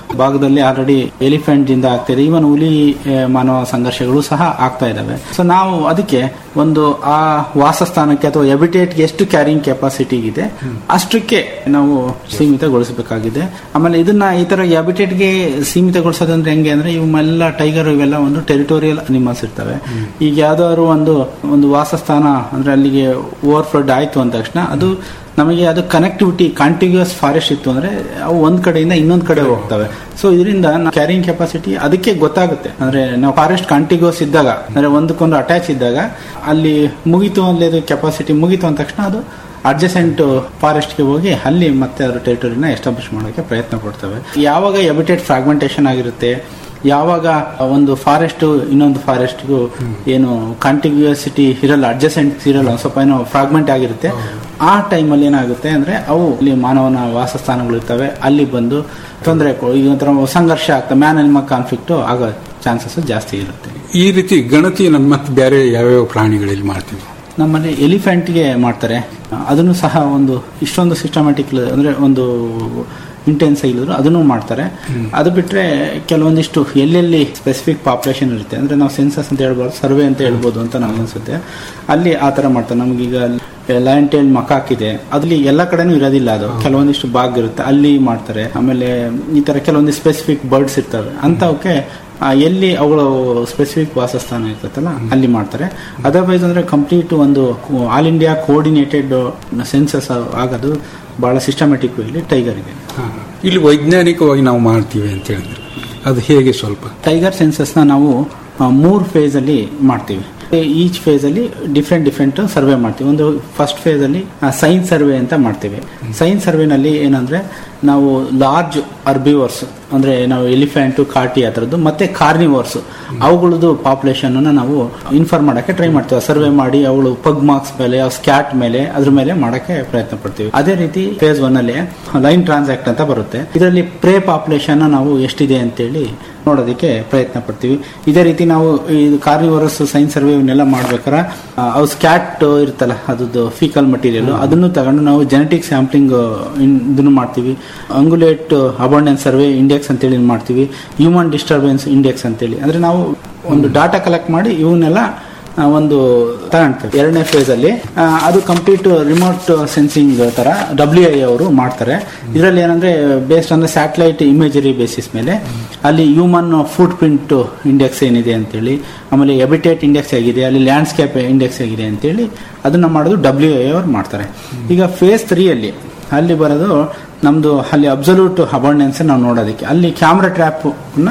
ಭಾಗದಲ್ಲಿ ಆಲ್ರೆಡಿ ಎಲಿಫೆಂಟ್ ದಿಂದ ಆಗ್ತಿದೆ ಈವನ್ ಹುಲಿ ಆ, ಮಾನವ ಸಂಘರ್ಷಗಳು ಸಹ ಆಗ್ತಾ ಇದಾವೆ ಸೊ ನಾವು ಅದಕ್ಕೆ ಒಂದು ಆ ವಾಸಸ್ಥಾನಕ್ಕೆ ಅಥವಾ ಎಬಿಟೇಟ್ಗೆ ಎಷ್ಟು ಕ್ಯಾರಿಂಗ್ ಕೆಪಾಸಿಟಿ ಇದೆ ಅಷ್ಟಕ್ಕೆ ನಾವು ಸೀಮಿತಗೊಳಿಸಬೇಕಾಗಿದೆ ಆಮೇಲೆ ಇದನ್ನ ಈ ತರ ಎಬಿಟೇಟ್ಗೆ ಸೀಮಿತಗೊಳಿಸೋದಂದ್ರೆ ಹೆಂಗೆ ಅಂದ್ರೆ ಇವೆಲ್ಲ ಟೈಗರ್ ಇವೆಲ್ಲ ಒಂದು ಟೆರಿಟೋರಿಯಲ್ ಅನಿಮಲ್ಸ್ ಇರ್ತವೆ ಈಗ ಯಾವ್ದಾದ್ರು ಒಂದು ಒಂದು ವಾಸಸ್ಥಾನ ಅಂದ್ರೆ ಅಲ್ಲಿಗೆ ಓವರ್ ಫ್ಲಡ್ ಆಯ್ತು ಅಂದ ತಕ್ಷಣ ಅದು ನಮಗೆ ಅದು ಕನೆಕ್ಟಿವಿಟಿ ಕಾಂಟಿಗ್ಯೂಸ್ ಫಾರೆಸ್ಟ್ ಇತ್ತು ಅಂದ್ರೆ ಅವು ಒಂದ್ ಕಡೆಯಿಂದ ಇನ್ನೊಂದ್ ಕಡೆ ಹೋಗ್ತವೆ ಸೊ ಇದರಿಂದ ಕ್ಯಾರಿಂಗ್ ಕೆಪಾಸಿಟಿ ಅದಕ್ಕೆ ಗೊತ್ತಾಗುತ್ತೆ ಅಂದ್ರೆ ನಾವು ಫಾರೆಸ್ಟ್ ಕಾಂಟಿಗ್ಯೂಸ್ ಇದ್ದಾಗ ಅಂದ್ರೆ ಒಂದಕ್ಕೊಂದು ಅಟ್ಯಾಚ್ ಇದ್ದಾಗ ಅಲ್ಲಿ ಮುಗಿತು ಅಲ್ಲಿ ಕೆಪಾಸಿಟಿ ಮುಗಿತು ಅಂದ ತಕ್ಷಣ ಅದು ಅಡ್ಜಸೆಂಟ್ ಫಾರೆಸ್ಟ್ಗೆ ಹೋಗಿ ಅಲ್ಲಿ ಮತ್ತೆ ಅದರ ಟೆರಿಟರಿನ ಎಸ್ಟಾಬ್ಲಿಷ್ ಮಾಡೋಕೆ ಪ್ರಯತ್ನ ಪಡ್ತವೆ ಯಾವಾಗ ಎಬಿಟೇಟ್ ಫ್ರಾಗ್ಮೆಂಟೇಷನ್ ಆಗಿರುತ್ತೆ ಯಾವಾಗ ಒಂದು ಫಾರೆಸ್ಟ್ ಇನ್ನೊಂದು ಫಾರೆಸ್ಟ್ಗೂ ಏನು ಕಾಂಟಿಗ್ಯೂಸಿಟಿ ಇರಲ್ಲ ಅಡ್ಜಸೆಂಟ್ ಇರಲ್ಲ ಒಂದ್ ಸ್ವಲ್ಪ ಏನೋ ಫ್ರಾಗ್ಮೆಂಟ್ ಆಗಿರುತ್ತೆ ಆ ಟೈಮಲ್ಲಿ ಏನಾಗುತ್ತೆ ಅಂದ್ರೆ ಅವು ಇಲ್ಲಿ ಮಾನವನ ವಾಸಸ್ಥಾನಗಳು ಇರ್ತವೆ ಅಲ್ಲಿ ಬಂದು ತೊಂದರೆ ಈಗ ಒಂಥರ ಸಂಘರ್ಷ ಆಗ್ತದೆ ಮ್ಯಾನ್ ಅನಿಮಲ್ ಕಾನ್ಫ್ಲಿಕ್ಟ್ ಆಗೋ ಚಾನ್ಸಸ್ ಜಾಸ್ತಿ ಇರುತ್ತೆ ಈ ರೀತಿ ಗಣತಿ ನಮ್ಮ ಮತ್ತೆ ಬೇರೆ ಯಾವ್ಯಾವ ಪ್ರಾಣಿಗಳಲ್ಲಿ ಮಾಡ್ತೀವಿ ನಮ್ಮಲ್ಲಿ ಎಲಿಫೆಂಟ್ಗೆ ಮಾಡ್ತಾರೆ ಅದನ್ನು ಸಹ ಒಂದು ಇಷ್ಟೊಂದು ಸಿಸ್ಟಮ್ಯಾಟಿಕ್ ಅಂದ್ರೆ ಒಂದು ಇಂಟೆನ್ಸ್ ಇಲ್ಲದ್ರು ಅದನ್ನು ಮಾಡ್ತಾರೆ ಅದು ಬಿಟ್ರೆ ಕೆಲವೊಂದಿಷ್ಟು ಎಲ್ಲೆಲ್ಲಿ ಸ್ಪೆಸಿಫಿಕ್ ಪಾಪ್ಯುಲೇಷನ್ ಇರುತ್ತೆ ಅಂದ್ರೆ ನಾವು ಸೆನ್ಸಸ್ ಅಂತ ಹೇಳ್ಬಾರ್ದು ಸರ್ವೆ ಅಂತ ಹೇಳ್ಬೋದು ಅಂತ ನಮ್ಗೆ ಅನ್ಸುತ್ತೆ ಅಲ್ಲಿ ಆ ತರ ಮಾಡ್ತಾರೆ ನಮ್ಗೀಗ ಲಯನ್ ಟೇಲ್ ಮಕಾಕ್ ಇದೆ ಅದ್ರಲ್ಲಿ ಎಲ್ಲ ಕಡೆನೂ ಇರೋದಿಲ್ಲ ಅದು ಕೆಲವೊಂದಿಷ್ಟು ಭಾಗ ಇರುತ್ತೆ ಅಲ್ಲಿ ಮಾಡ್ತಾರೆ ಆಮೇಲೆ ಈ ತರ ಕೆಲವೊಂದು ಸ್ಪೆಸಿಫಿಕ್ ಬರ್ಡ್ಸ್ ಇರ್ತವೆ ಅಂತವಕ್ಕೆ ಆ, ಎಲ್ಲಿ ಅವುಗಳು ಸ್ಪೆಸಿಫಿಕ್ ವಾಸಸ್ಥಾನ ಇರ್ತೈತಲ್ಲ ಅಲ್ಲಿ ಮಾಡ್ತಾರೆ ಅದರ್ವೈಸ್ ಅಂದ್ರೆ ಕಂಪ್ಲೀಟ್ ಒಂದು ಆಲ್ ಇಂಡಿಯಾ ಕೋಆರ್ಡಿನೇಟೆಡ್ ಸೆನ್ಸಸ್ ಆಗೋದು ಬಹಳ ಸಿಸ್ಟಮ್ಯಾಟಿಕ್ ವೇಲಿ ಟೈಗರ್ ಇದೆ ಇಲ್ಲಿ ವೈಜ್ಞಾನಿಕವಾಗಿ ನಾವು ಮಾಡ್ತೀವಿ ಅಂತ ಹೇಳಿದ್ರೆ ಅದು ಹೇಗೆ ಸ್ವಲ್ಪ ಟೈಗರ್ ಸೆನ್ಸಸ್ ನ ನಾವು ಆ, ಮೂರ್ ಫೇಸ್ ಅಲ್ಲಿ ಮಾಡ್ತೀವಿ ಈಚ್ ಫೇಸ್ ಅಲ್ಲಿ ಡಿಫ್ರೆಂಟ್ ಡಿಫ್ರೆಂಟ್ ಸರ್ವೆ ಮಾಡ್ತೀವಿ ಒಂದು ಫಸ್ಟ್ ಫೇಸ್ ಅಲ್ಲಿ ಸೈನ್ಸ್ ಸರ್ವೆ ಅಂತ ಮಾಡ್ತೀವಿ ಸೈನ್ಸ್ ಸರ್ವೆನಲ್ಲಿ ಏನಂದ್ರೆ ನಾವು ಲಾರ್ಜ್ ಅರ್ಬಿವರ್ಸ್ ಅಂದ್ರೆ ನಾವು ಎಲಿಫೆಂಟ್ ಕಾಟಿ ಆ ಥರದ್ದು ಮತ್ತೆ ಕಾರ್ನಿವರ್ಸ್ ಅವುಗಳದ್ದು ಪಾಪ್ಯುಲೇಷನ್ ನಾವು ಇನ್ಫಾರ್ಮ್ ಮಾಡಕ್ಕೆ ಟ್ರೈ ಮಾಡ್ತೀವಿ ಸರ್ವೆ ಮಾಡಿ ಅವಳು ಪಗ್ ಮಾರ್ಕ್ಸ್ ಮೇಲೆ ಸ್ಕ್ಯಾಟ್ ಮೇಲೆ ಅದ್ರ ಮೇಲೆ ಮಾಡಕ್ಕೆ ಪ್ರಯತ್ನ ಪಡ್ತೀವಿ ಅದೇ ರೀತಿ ಫೇಸ್ ಒನ್ ಅಲ್ಲಿ ಲೈನ್ ಟ್ರಾನ್ಸಾಕ್ಟ್ ಅಂತ ಬರುತ್ತೆ ಇದರಲ್ಲಿ ಪ್ರೇ ಪಾಪ್ಯುಲೇಷನ್ ನಾವು ಎಷ್ಟಿದೆ ಅಂತೇಳಿ ನೋಡೋದಕ್ಕೆ ಪ್ರಯತ್ನ ಪಡ್ತೀವಿ ಇದೇ ರೀತಿ ನಾವು ಇದು ಕಾರ್ನಿವರಸ್ ಸೈನ್ಸ್ ಸರ್ವೆ ಇವನ್ನೆಲ್ಲ ಮಾಡ್ಬೇಕಾರೆ ಆ, ಅವು ಸ್ಕ್ಯಾಟ್ ಇರ್ತಲ್ಲ ಅದ್ರದ್ದು ಫೀಕಲ್ ಮಟೀರಿಯಲ್ ಅದನ್ನು ತಗೊಂಡು ನಾವು ಜೆನೆಟಿಕ್ ಸ್ಯಾಂಪ್ಲಿಂಗ್ ಇದನ್ನು ಮಾಡ್ತೀವಿ ಅಂಗುಲೇಟ್ ಅಬಂಡೆನ್ಸ್ ಸರ್ವೆ ಇಂಡೆಕ್ಸ್ ಅಂತೇಳಿ ಮಾಡ್ತೀವಿ ಹ್ಯೂಮನ್ ಡಿಸ್ಟರ್ಬೆನ್ಸ್ ಇಂಡೆಕ್ಸ್ ಅಂತೇಳಿ ಅಂದ್ರೆ ನಾವು ಒಂದು ಡಾಟಾ ಕಲೆಕ್ಟ್ ಮಾಡಿ ಇವನ್ನೆಲ್ಲ ಆ, ಒಂದು ತಗೊಂಡ್ತೇವೆ ಎರಡನೇ ಫೇಸ್ ಅಲ್ಲಿ ಆ, ಅದು ಕಂಪ್ಲೀಟ್ ರಿಮೋಟ್ ಸೆನ್ಸಿಂಗ್ ತರ ಡಬ್ಲ್ಯೂ ಐ ಅವರು ಮಾಡ್ತಾರೆ ಇದರಲ್ಲಿ ಏನಂದ್ರೆ ಬೇಸ್ಡ್ ಅಂದ್ರೆ ಸ್ಯಾಟಲೈಟ್ ಇಮೇಜರಿ ಬೇಸಿಸ್ ಮೇಲೆ ಅಲ್ಲಿ ಹ್ಯೂಮನ್ ಫುಡ್ ಪ್ರಿಂಟ್ ಇಂಡೆಕ್ಸ್ ಏನಿದೆ ಅಂತೇಳಿ ಆಮೇಲೆ ಎಬಿಟೇಟ್ ಇಂಡೆಕ್ಸ್ ಆಗಿದೆ ಅಲ್ಲಿ ಲ್ಯಾಂಡ್ಸ್ಕೇಪ್ ಇಂಡೆಕ್ಸ್ ಆಗಿದೆ ಅಂತೇಳಿ ಅದನ್ನ ಮಾಡೋದು ಡಬ್ಲ್ಯೂ ಐ ಅವರು ಮಾಡ್ತಾರೆ ಈಗ ಫೇಸ್ ತ್ರೀ ಅಲ್ಲಿ ಅಲ್ಲಿ ಬರೋದು ನಮ್ದು ಅಲ್ಲಿ ಅಬ್ಸಲ್ಯೂಟ್ ಅಬಂಡೆನ್ಸ್ ನಾವು ನೋಡೋದಕ್ಕೆ ಅಲ್ಲಿ ಕ್ಯಾಮ್ರಾ ಟ್ರ್ಯಾಪ್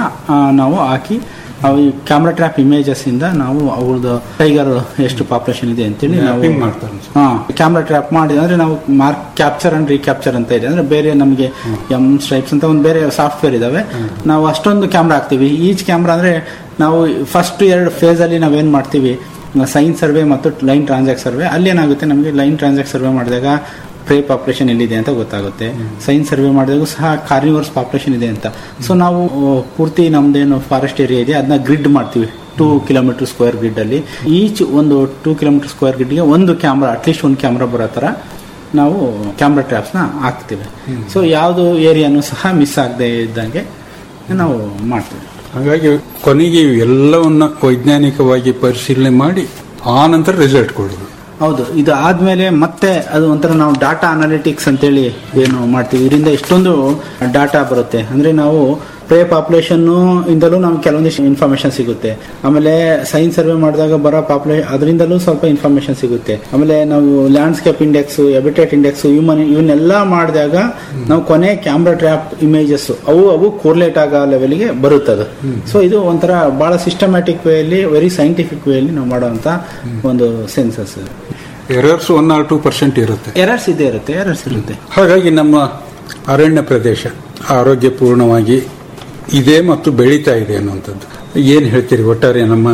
ನಾವು ಹಾಕಿ ಅವು ಕ್ಯಾಮ್ರಾ ಟ್ರ್ಯಾಪ್ ಇಮೇಜಸ್ ಇಂದ ನಾವು ಅವ್ರದ್ದು ಟೈಗರ್ ಎಷ್ಟು ಪಾಪ್ಯುಲೇಷನ್ ಇದೆ ಅಂತೇಳಿ ನಾವು Mapping ಮಾಡ್ತಾರೆ. ಹಾ ಕ್ಯಾಮ್ರಾ ಟ್ರ್ಯಾಪ್ ಮಾಡಿ ಅಂದ್ರೆ ನಾವು ಮಾರ್ಕ್ ಕ್ಯಾಪ್ಚರ್ ಅಂಡ್ ರೀಕ್ಯಾಪ್ಚರ್ ಅಂತ ಇದೆ ಅಂದ್ರೆ ಬೇರೆ ನಮಗೆ ಎಂ ಸ್ಟ್ರೈಪ್ಸ್ ಅಂತ ಒಂದು ಬೇರೆ ಸಾಫ್ಟ್ವೇರ್ ಇದಾವೆ ನಾವು ಅಷ್ಟೊಂದು ಕ್ಯಾಮ್ರಾ ಹಾಕ್ತಿವಿ ಈಚ್ ಕ್ಯಾಮ್ರಾ ಅಂದ್ರೆ ನಾವು ಫಸ್ಟ್ ಎರಡು ಫೇಸ್ ಅಲ್ಲಿ ನಾವೇನ್ ಮಾಡ್ತೀವಿ ಸೈನ್ಸ್ ಸರ್ವೆ ಮತ್ತು ಲೈನ್ ಟ್ರಾನ್ಸಾಕ್ಟ್ ಸರ್ವೆ ಅಲ್ಲಿ ಏನಾಗುತ್ತೆ ನಮಗೆ ಲೈನ್ ಟ್ರಾನ್ಸಾಕ್ಟ್ ಸರ್ವೆ ಮಾಡಿದಾಗ ಪ್ರೇ ಪಾಪ್ಯುಲೇಷನ್ ಎಲ್ಲಿದೆ ಅಂತ ಗೊತ್ತಾಗುತ್ತೆ ಸೈನ್ಸ್ ಸರ್ವೆ ಮಾಡಿದಾಗೂ ಸಹ ಕಾರ್ನಿವರ್ಸ್ ಪಾಪ್ಯುಲೇಷನ್ ಇದೆ ಅಂತ ಸೊ ನಾವು ಆ, ಪೂರ್ತಿ ನಮ್ದೇನು ಫಾರೆಸ್ಟ್ ಏರಿಯಾ ಇದೆ ಅದನ್ನ ಗ್ರಿಡ್ ಮಾಡ್ತೀವಿ ಟೂ ಕಿಲೋಮೀಟರ್ ಸ್ಕ್ವೇರ್ ಗ್ರಿಡ್ ಅಲ್ಲಿ ಈಚ್ ಒಂದು ಟೂ ಕಿಲೋಮೀಟರ್ ಸ್ಕ್ವೇರ್ ಗ್ರಿಡ್ಗೆ ಒಂದು ಕ್ಯಾಮ್ರಾ ಅಟ್ಲೀಸ್ಟ್ ಒಂದು ಕ್ಯಾಮ್ರಾ ಬರೋ ತರ ನಾವು ಕ್ಯಾಮ್ರಾ ಟ್ರ್ಯಾಪ್ಸ್ನ ಹಾಕ್ತೀವಿ ಸೊ ಯಾವುದು ಏರಿಯಾನು ಸಹ ಮಿಸ್ ಆಗದೆ ಇದ್ದಂಗೆ ನಾವು ಮಾಡ್ತೀವಿ ಹಾಗಾಗಿ ಕೊನೆಗೆ ಎಲ್ಲವನ್ನ ವೈಜ್ಞಾನಿಕವಾಗಿ ಪರಿಶೀಲನೆ ಮಾಡಿ ಆ ನಂತರ ರಿಸಲ್ಟ್ ಕೊಡೋದು ಹೌದು ಇದು ಆದ್ಮೇಲೆ ಮತ್ತೆ ಅದು ಒಂಥರ ನಾವು ಡಾಟಾ ಅನಾಲಿಟಿಕ್ಸ್ ಅಂತೇಳಿ ಏನು ಮಾಡ್ತೀವಿ ಇದರಿಂದ ಎಷ್ಟೊಂದು ಡಾಟಾ ಬರುತ್ತೆ ಅಂದ್ರೆ ನಾವು ಪ್ರೇ ಪಾಪ್ಯುಲೇಷನ್ ಇಂದಲೂ ನಮ್ಗೆ ಕೆಲವೊಂದಿಷ್ಟು ಇನ್ಫಾರ್ಮೇಶನ್ ಸಿಗುತ್ತೆ ಆಮೇಲೆ ಸೈನ್ಸ್ ಸರ್ವೆ ಮಾಡಿದಾಗ ಬರೋ ಪಾಪ್ಯುಲೇಷನ್ ಅದರಿಂದಲೂ ಸ್ವಲ್ಪ ಇನ್ಫಾರ್ಮೇಶನ್ ಸಿಗುತ್ತೆ ಆಮೇಲೆ ನಾವು landscape index habitat index human ಇವನ್ನೆಲ್ಲ ಮಾಡಿದಾಗ ನಾವು ಕೊನೆ ಕ್ಯಾಮ್ರಾ ಟ್ರ್ಯಾಪ್ ಇಮೇಜಸ್ ಅವು ಅವು ಕೋರ್ಲೇಟ್ ಆಗೋ ಲೆವೆಲ್ಗೆ ಬರುತ್ತದು ಸೊ ಇದು ಒಂಥರ ಬಹಳ ಸಿಸ್ಟಮ್ಯಾಟಿಕ್ ವೇಯಲ್ಲಿ ವೆರಿ ಸೈಂಟಿಫಿಕ್ ವೇಯಲ್ಲಿ ನಾವು ಮಾಡುವಂತ ಒಂದು census errors one or two percent ಇರುತ್ತೆ ಎರರ್ಸ್ ಇದ್ದೇ ಇರುತ್ತೆ ಎರರ್ಸ್ ಇರುತ್ತೆ ಹಾಗಾಗಿ ನಮ್ಮ ಅರಣ್ಯ ಪ್ರದೇಶ ಆರೋಗ್ಯಪೂರ್ಣವಾಗಿ ಇದೆ ಮತ್ತು ಬೆಳೀತಾ ಇದೆ ಅನ್ನುವಂಥದ್ದು ಏನು ಹೇಳ್ತೀರಿ ಒಟ್ಟಾರೆ ನಮ್ಮ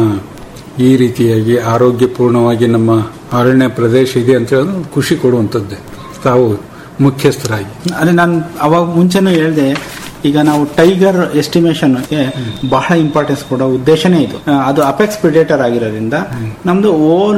ಈ ರೀತಿಯಾಗಿ ಆರೋಗ್ಯಪೂರ್ಣವಾಗಿ ನಮ್ಮ ಅರಣ್ಯ ಪ್ರದೇಶ ಇದೆ ಅಂತ ಹೇಳೋದು ಖುಷಿ ಕೊಡುವಂಥದ್ದು ತಾವು ಮುಖ್ಯಸ್ಥರಾಗಿ ಅದೇ ನಾನು ಅವಾಗ ಮುಂಚೆನೂ ಹೇಳಿದೆ ಈಗ ನಾವು ಟೈಗರ್ ಎಸ್ಟಿಮೇಷನ್ಗೆ ಬಹಳ ಇಂಪಾರ್ಟೆನ್ಸ್ ಕೊಡೋ ಉದ್ದೇಶನೇ ಇದು ಆ, ಅದು ಅಪೆಕ್ಸ್ ಪ್ರಿಡೇಟರ್ ಆಗಿರೋದ್ರಿಂದ ನಮ್ದು ಓಲ್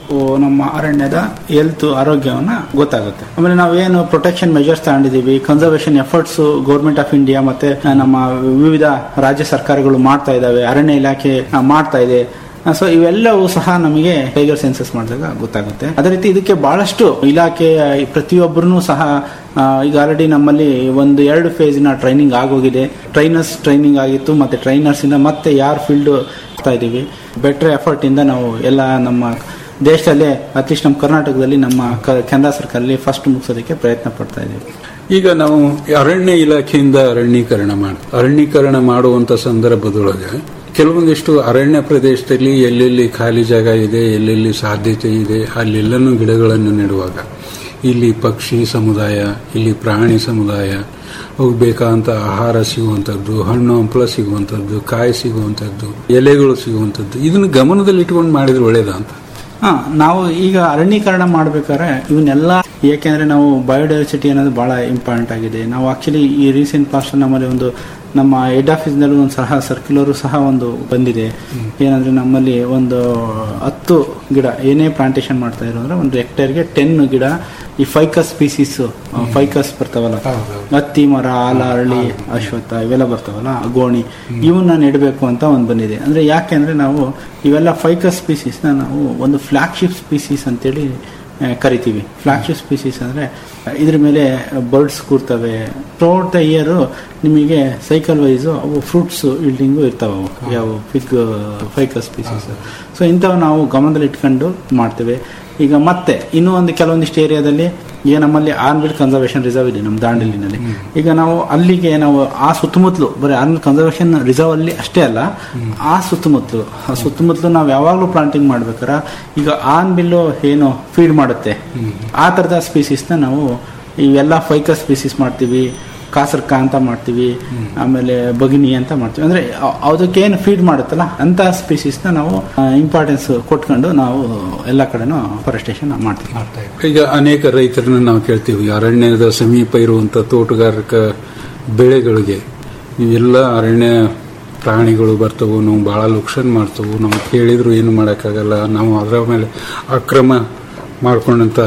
ನಮ್ಮ ಅರಣ್ಯದ ಹೆಲ್ತ್ ಆರೋಗ್ಯವನ್ನ ಗೊತ್ತಾಗುತ್ತೆ ಆಮೇಲೆ ನಾವೇನು ಪ್ರೊಟೆಕ್ಷನ್ ಮೆಜರ್ಸ್ ತಗೊಂಡಿದೀವಿ conservation efforts government of India ಮತ್ತೆ ನಮ್ಮ ವಿವಿಧ ರಾಜ್ಯ ಸರ್ಕಾರಗಳು ಮಾಡ್ತಾ ಇದಾವೆ ಅರಣ್ಯ ಇಲಾಖೆ ಆ, ಮಾಡ್ತಾ ಇದೆ ಸೊ ಇವೆಲ್ಲವೂ ಸಹ ನಮಗೆ ಟೈಗರ್ ಸೆನ್ಸಸ್ ಮಾಡಿದಾಗ ಗೊತ್ತಾಗುತ್ತೆ ಅದೇ ರೀತಿ ಇದಕ್ಕೆ ಬಹಳಷ್ಟು ಇಲಾಖೆ ಪ್ರತಿಯೊಬ್ಬರೂ ಸಹ ಆ, ಈಗ ಆಲ್ರೆಡಿ ನಮ್ಮಲ್ಲಿ ಒಂದು ಎರಡು ಫೇಸಿನ ಟ್ರೈನಿಂಗ್ ಆಗೋಗಿದೆ ಟ್ರೈನರ್ಸ್ ಟ್ರೈನಿಂಗ್ ಆಗಿತ್ತು ಮತ್ತೆ ಟ್ರೈನರ್ಸ್ ಇಂದ ಮತ್ತೆ ಯಾರು ಫೀಲ್ಡ್ ಆಗ್ತಾ ಇದೀವಿ ಬೆಟರ್ ಎಫರ್ಟ್ ಇಂದ ನಾವು ಎಲ್ಲ ನಮ್ಮ ದೇಶದಲ್ಲೇ ಅಟ್ಲೀಸ್ಟ್ ನಮ್ಮ ಕರ್ನಾಟಕದಲ್ಲಿ ನಮ್ಮ ಕ- ಕೇಂದ್ರ ಸರ್ಕಾರದಲ್ಲಿ ಫಸ್ಟ್ ಮುಗಿಸೋದಕ್ಕೆ ಪ್ರಯತ್ನ ಪಡ್ತಾ ಇದ್ದೀವಿ ಈಗ ನಾವು ಅರಣ್ಯ ಇಲಾಖೆಯಿಂದ ಅರಣ್ಯೀಕರಣ ಮಾಡ ಅರಣ್ಯೀಕರಣ ಮಾಡುವಂತ ಸಂದರ್ಭದೊಳಗೆ ಕೆಲವೊಂದಿಷ್ಟು ಅರಣ್ಯ ಪ್ರದೇಶದಲ್ಲಿ ಎಲ್ಲೆಲ್ಲಿ ಖಾಲಿ ಜಾಗ ಇದೆ ಎಲ್ಲೆಲ್ಲಿ ಸಾಧ್ಯತೆ ಇದೆ ಅಲ್ಲೆಲ್ಲನೂ ಗಿಡಗಳನ್ನು ನೆಡುವಾಗ ಇಲ್ಲಿ ಪಕ್ಷಿ ಸಮುದಾಯ ಇಲ್ಲಿ ಪ್ರಾಣಿ ಸಮುದಾಯ ಅವು ಬೇಕಾದಂತ ಆಹಾರ ಸಿಗುವಂಥದ್ದು ಹಣ್ಣು ಹಂಪಲ ಸಿಗುವಂಥದ್ದು ಕಾಯಿ ಸಿಗುವಂಥದ್ದು ಎಲೆಗಳು ಸಿಗುವಂಥದ್ದು ಇದನ್ನು ಗಮನದಲ್ಲಿ ಇಟ್ಕೊಂಡು ಮಾಡಿದ್ರೆ ಒಳ್ಳೇದಾ ಅಂತ ಹಾ ನಾವು ಈಗ ಅರಣ್ಯೀಕರಣ ಮಾಡ್ಬೇಕಾದ್ರೆ ಇವನ್ನೆಲ್ಲ ಏಕೆಂದ್ರೆ ನಾವು ಬಯೋಡೈವರ್ಸಿಟಿ ಅನ್ನೋದು ಬಹಳ ಇಂಪಾರ್ಟೆಂಟ್ ಆಗಿದೆ ನಾವು ಆಕ್ಚುಲಿ ಈ ರೀಸೆಂಟ್ ಪಾಸ್ಟ್ ನಮ್ಮಲ್ಲಿ ಒಂದು ನಮ್ಮ ಹೆಡ್ ಆಫೀಸ್ನಲ್ಲೂ ಒಂದು ಸಹ ಸರ್ಕ್ಯುಲರು ಸಹ ಒಂದು ಬಂದಿದೆ ಏನಂದ್ರೆ ನಮ್ಮಲ್ಲಿ ಒಂದು ಹತ್ತು ಗಿಡ ಏನೇ ಪ್ಲಾಂಟೇಶನ್ ಮಾಡ್ತಾ ಇರೋ ಅಂದ್ರೆ ಒಂದು ಹೆಕ್ಟೇರ್ಗೆ ಟೆನ್ ಗಿಡ ಈ ಫೈಕಸ್ ಸ್ಪೀಸೀಸ್ ಫೈಕಸ್ ಬರ್ತಾವಲ್ಲ ಹತ್ತಿ ಮರ ಆಲ ಅರಳಿ ಅಶ್ವತ್ಥ ಇವೆಲ್ಲ ಬರ್ತಾವಲ್ಲ ಗೋಣಿ ಇವನ್ನ ನೆಡಬೇಕು ಅಂತ ಒಂದು ಬಂದಿದೆ ಅಂದ್ರೆ ಯಾಕೆ ಅಂದ್ರೆ ನಾವು ಇವೆಲ್ಲ ಫೈಕಸ್ ಸ್ಪೀಸೀಸ್ನ ನಾವು ಒಂದು ಫ್ಲಾಗ್ಶಿಪ್ ಸ್ಪೀಸೀಸ್ ಅಂತೇಳಿ ಆ, ಕರಿತೀವಿ ಫ್ಲಾಗ್ಶಿಪ್ ಸ್ಪೀಸೀಸ್ ಅಂದ್ರೆ ಇದ್ರ ಮೇಲೆ ಬರ್ಡ್ಸ್ ಕೂರ್ತವೆ ಥ್ರೋಟ್ ದ ಇಯರ್ ನಿಮಗೆ ಸೈಕಲ್ ವೈಸ್ ಅವು ಫ್ರೂಟ್ಸ್ ಇಲ್ಡಿಂಗು ಇರ್ತಾವೆ ಅವು ಯಾವ ಫಿಗ್ ಫೈಕಸ್ ಸ್ಪೀಸೀಸ್ ಸೊ ಇಂಥವು ನಾವು ಗಮನದಲ್ಲಿ ಇಟ್ಕೊಂಡು ಮಾಡ್ತೇವೆ ಈಗ ಮತ್ತೆ ಇನ್ನೂ ಒಂದು ಕೆಲವೊಂದಿಷ್ಟು ಏರಿಯಾದಲ್ಲಿ ಈಗ ನಮ್ಮಲ್ಲಿ ಆರ್ಮಿಡ್ ಕನ್ಸರ್ವೇಷನ್ ರಿಸರ್ವ್ ಇದೆ ನಮ್ಮ ದಾಂಡೇಲಿನಲ್ಲಿ ಈಗ ನಾವು ಅಲ್ಲಿಗೆ ನಾವು ಆ ಸುತ್ತಮುತ್ತಲು ಬರೀ ಆರ್ಮಿಡ್ ಕನ್ಸರ್ವೇಷನ್ ರಿಸರ್ವ್ ಅಲ್ಲಿ ಅಷ್ಟೇ ಅಲ್ಲ ಆ ಸುತ್ತಮುತ್ತಲು ಆ ಸುತ್ತಮುತ್ತಲು ನಾವು ಯಾವಾಗಲೂ ಪ್ಲಾಂಟಿಂಗ್ ಮಾಡ್ಬೇಕಾರ ಈಗ ಆನ್ ಬಿಲ್ಲು ಏನು ಫೀಡ್ ಮಾಡುತ್ತೆ ಆ ಥರದ ಸ್ಪೀಸೀಸ್ನ ನಾವು ಇವೆಲ್ಲ ಫೈಕಸ್ ಸ್ಪೀಸೀಸ್ ಮಾಡ್ತೀವಿ ಕಾಸರ್ಕ ಅಂತ ಮಾಡ್ತೀವಿ ಆಮೇಲೆ ಬಗಿನಿ ಅಂತ ಮಾಡ್ತೀವಿ ಅಂದ್ರೆ ಅ- ಅದಕ್ಕೇನು ಫೀಡ್ ಮಾಡುತ್ತಲ್ಲ ಅಂತ ಸ್ಪೀಸೀಸ್ನ ನಾವು ಇಂಪಾರ್ಟೆನ್ಸ್ ಕೊಟ್ಕೊಂಡು ನಾವು ಎಲ್ಲ ಕಡೆನೂ ಫಾರೆಸ್ಟೇಷನ್ ಮಾಡ್ತೀವಿ ಈಗ ಅನೇಕ ರೈತರನ್ನ ನಾವು ಕೇಳ್ತೀವಿ ಅರಣ್ಯದ ಸಮೀಪ ಇರುವಂತ ತೋಟಗಾರಿಕ ಬೆಳೆಗಳಿಗೆ ಇವೆಲ್ಲ ಅರಣ್ಯ ಪ್ರಾಣಿಗಳು ಬರ್ತವು ನಾವು ಬಹಳ ಲುಕ್ಷನ್ ಮಾಡ್ತವು ನಾವು ಕೇಳಿದ್ರು ಏನು ಮಾಡೋಕ್ಕಾಗಲ್ಲ ನಾವು ಅದರ ಮೇಲೆ ಅಕ್ರಮ ಮಾಡ್ಕೊಂಡಂತ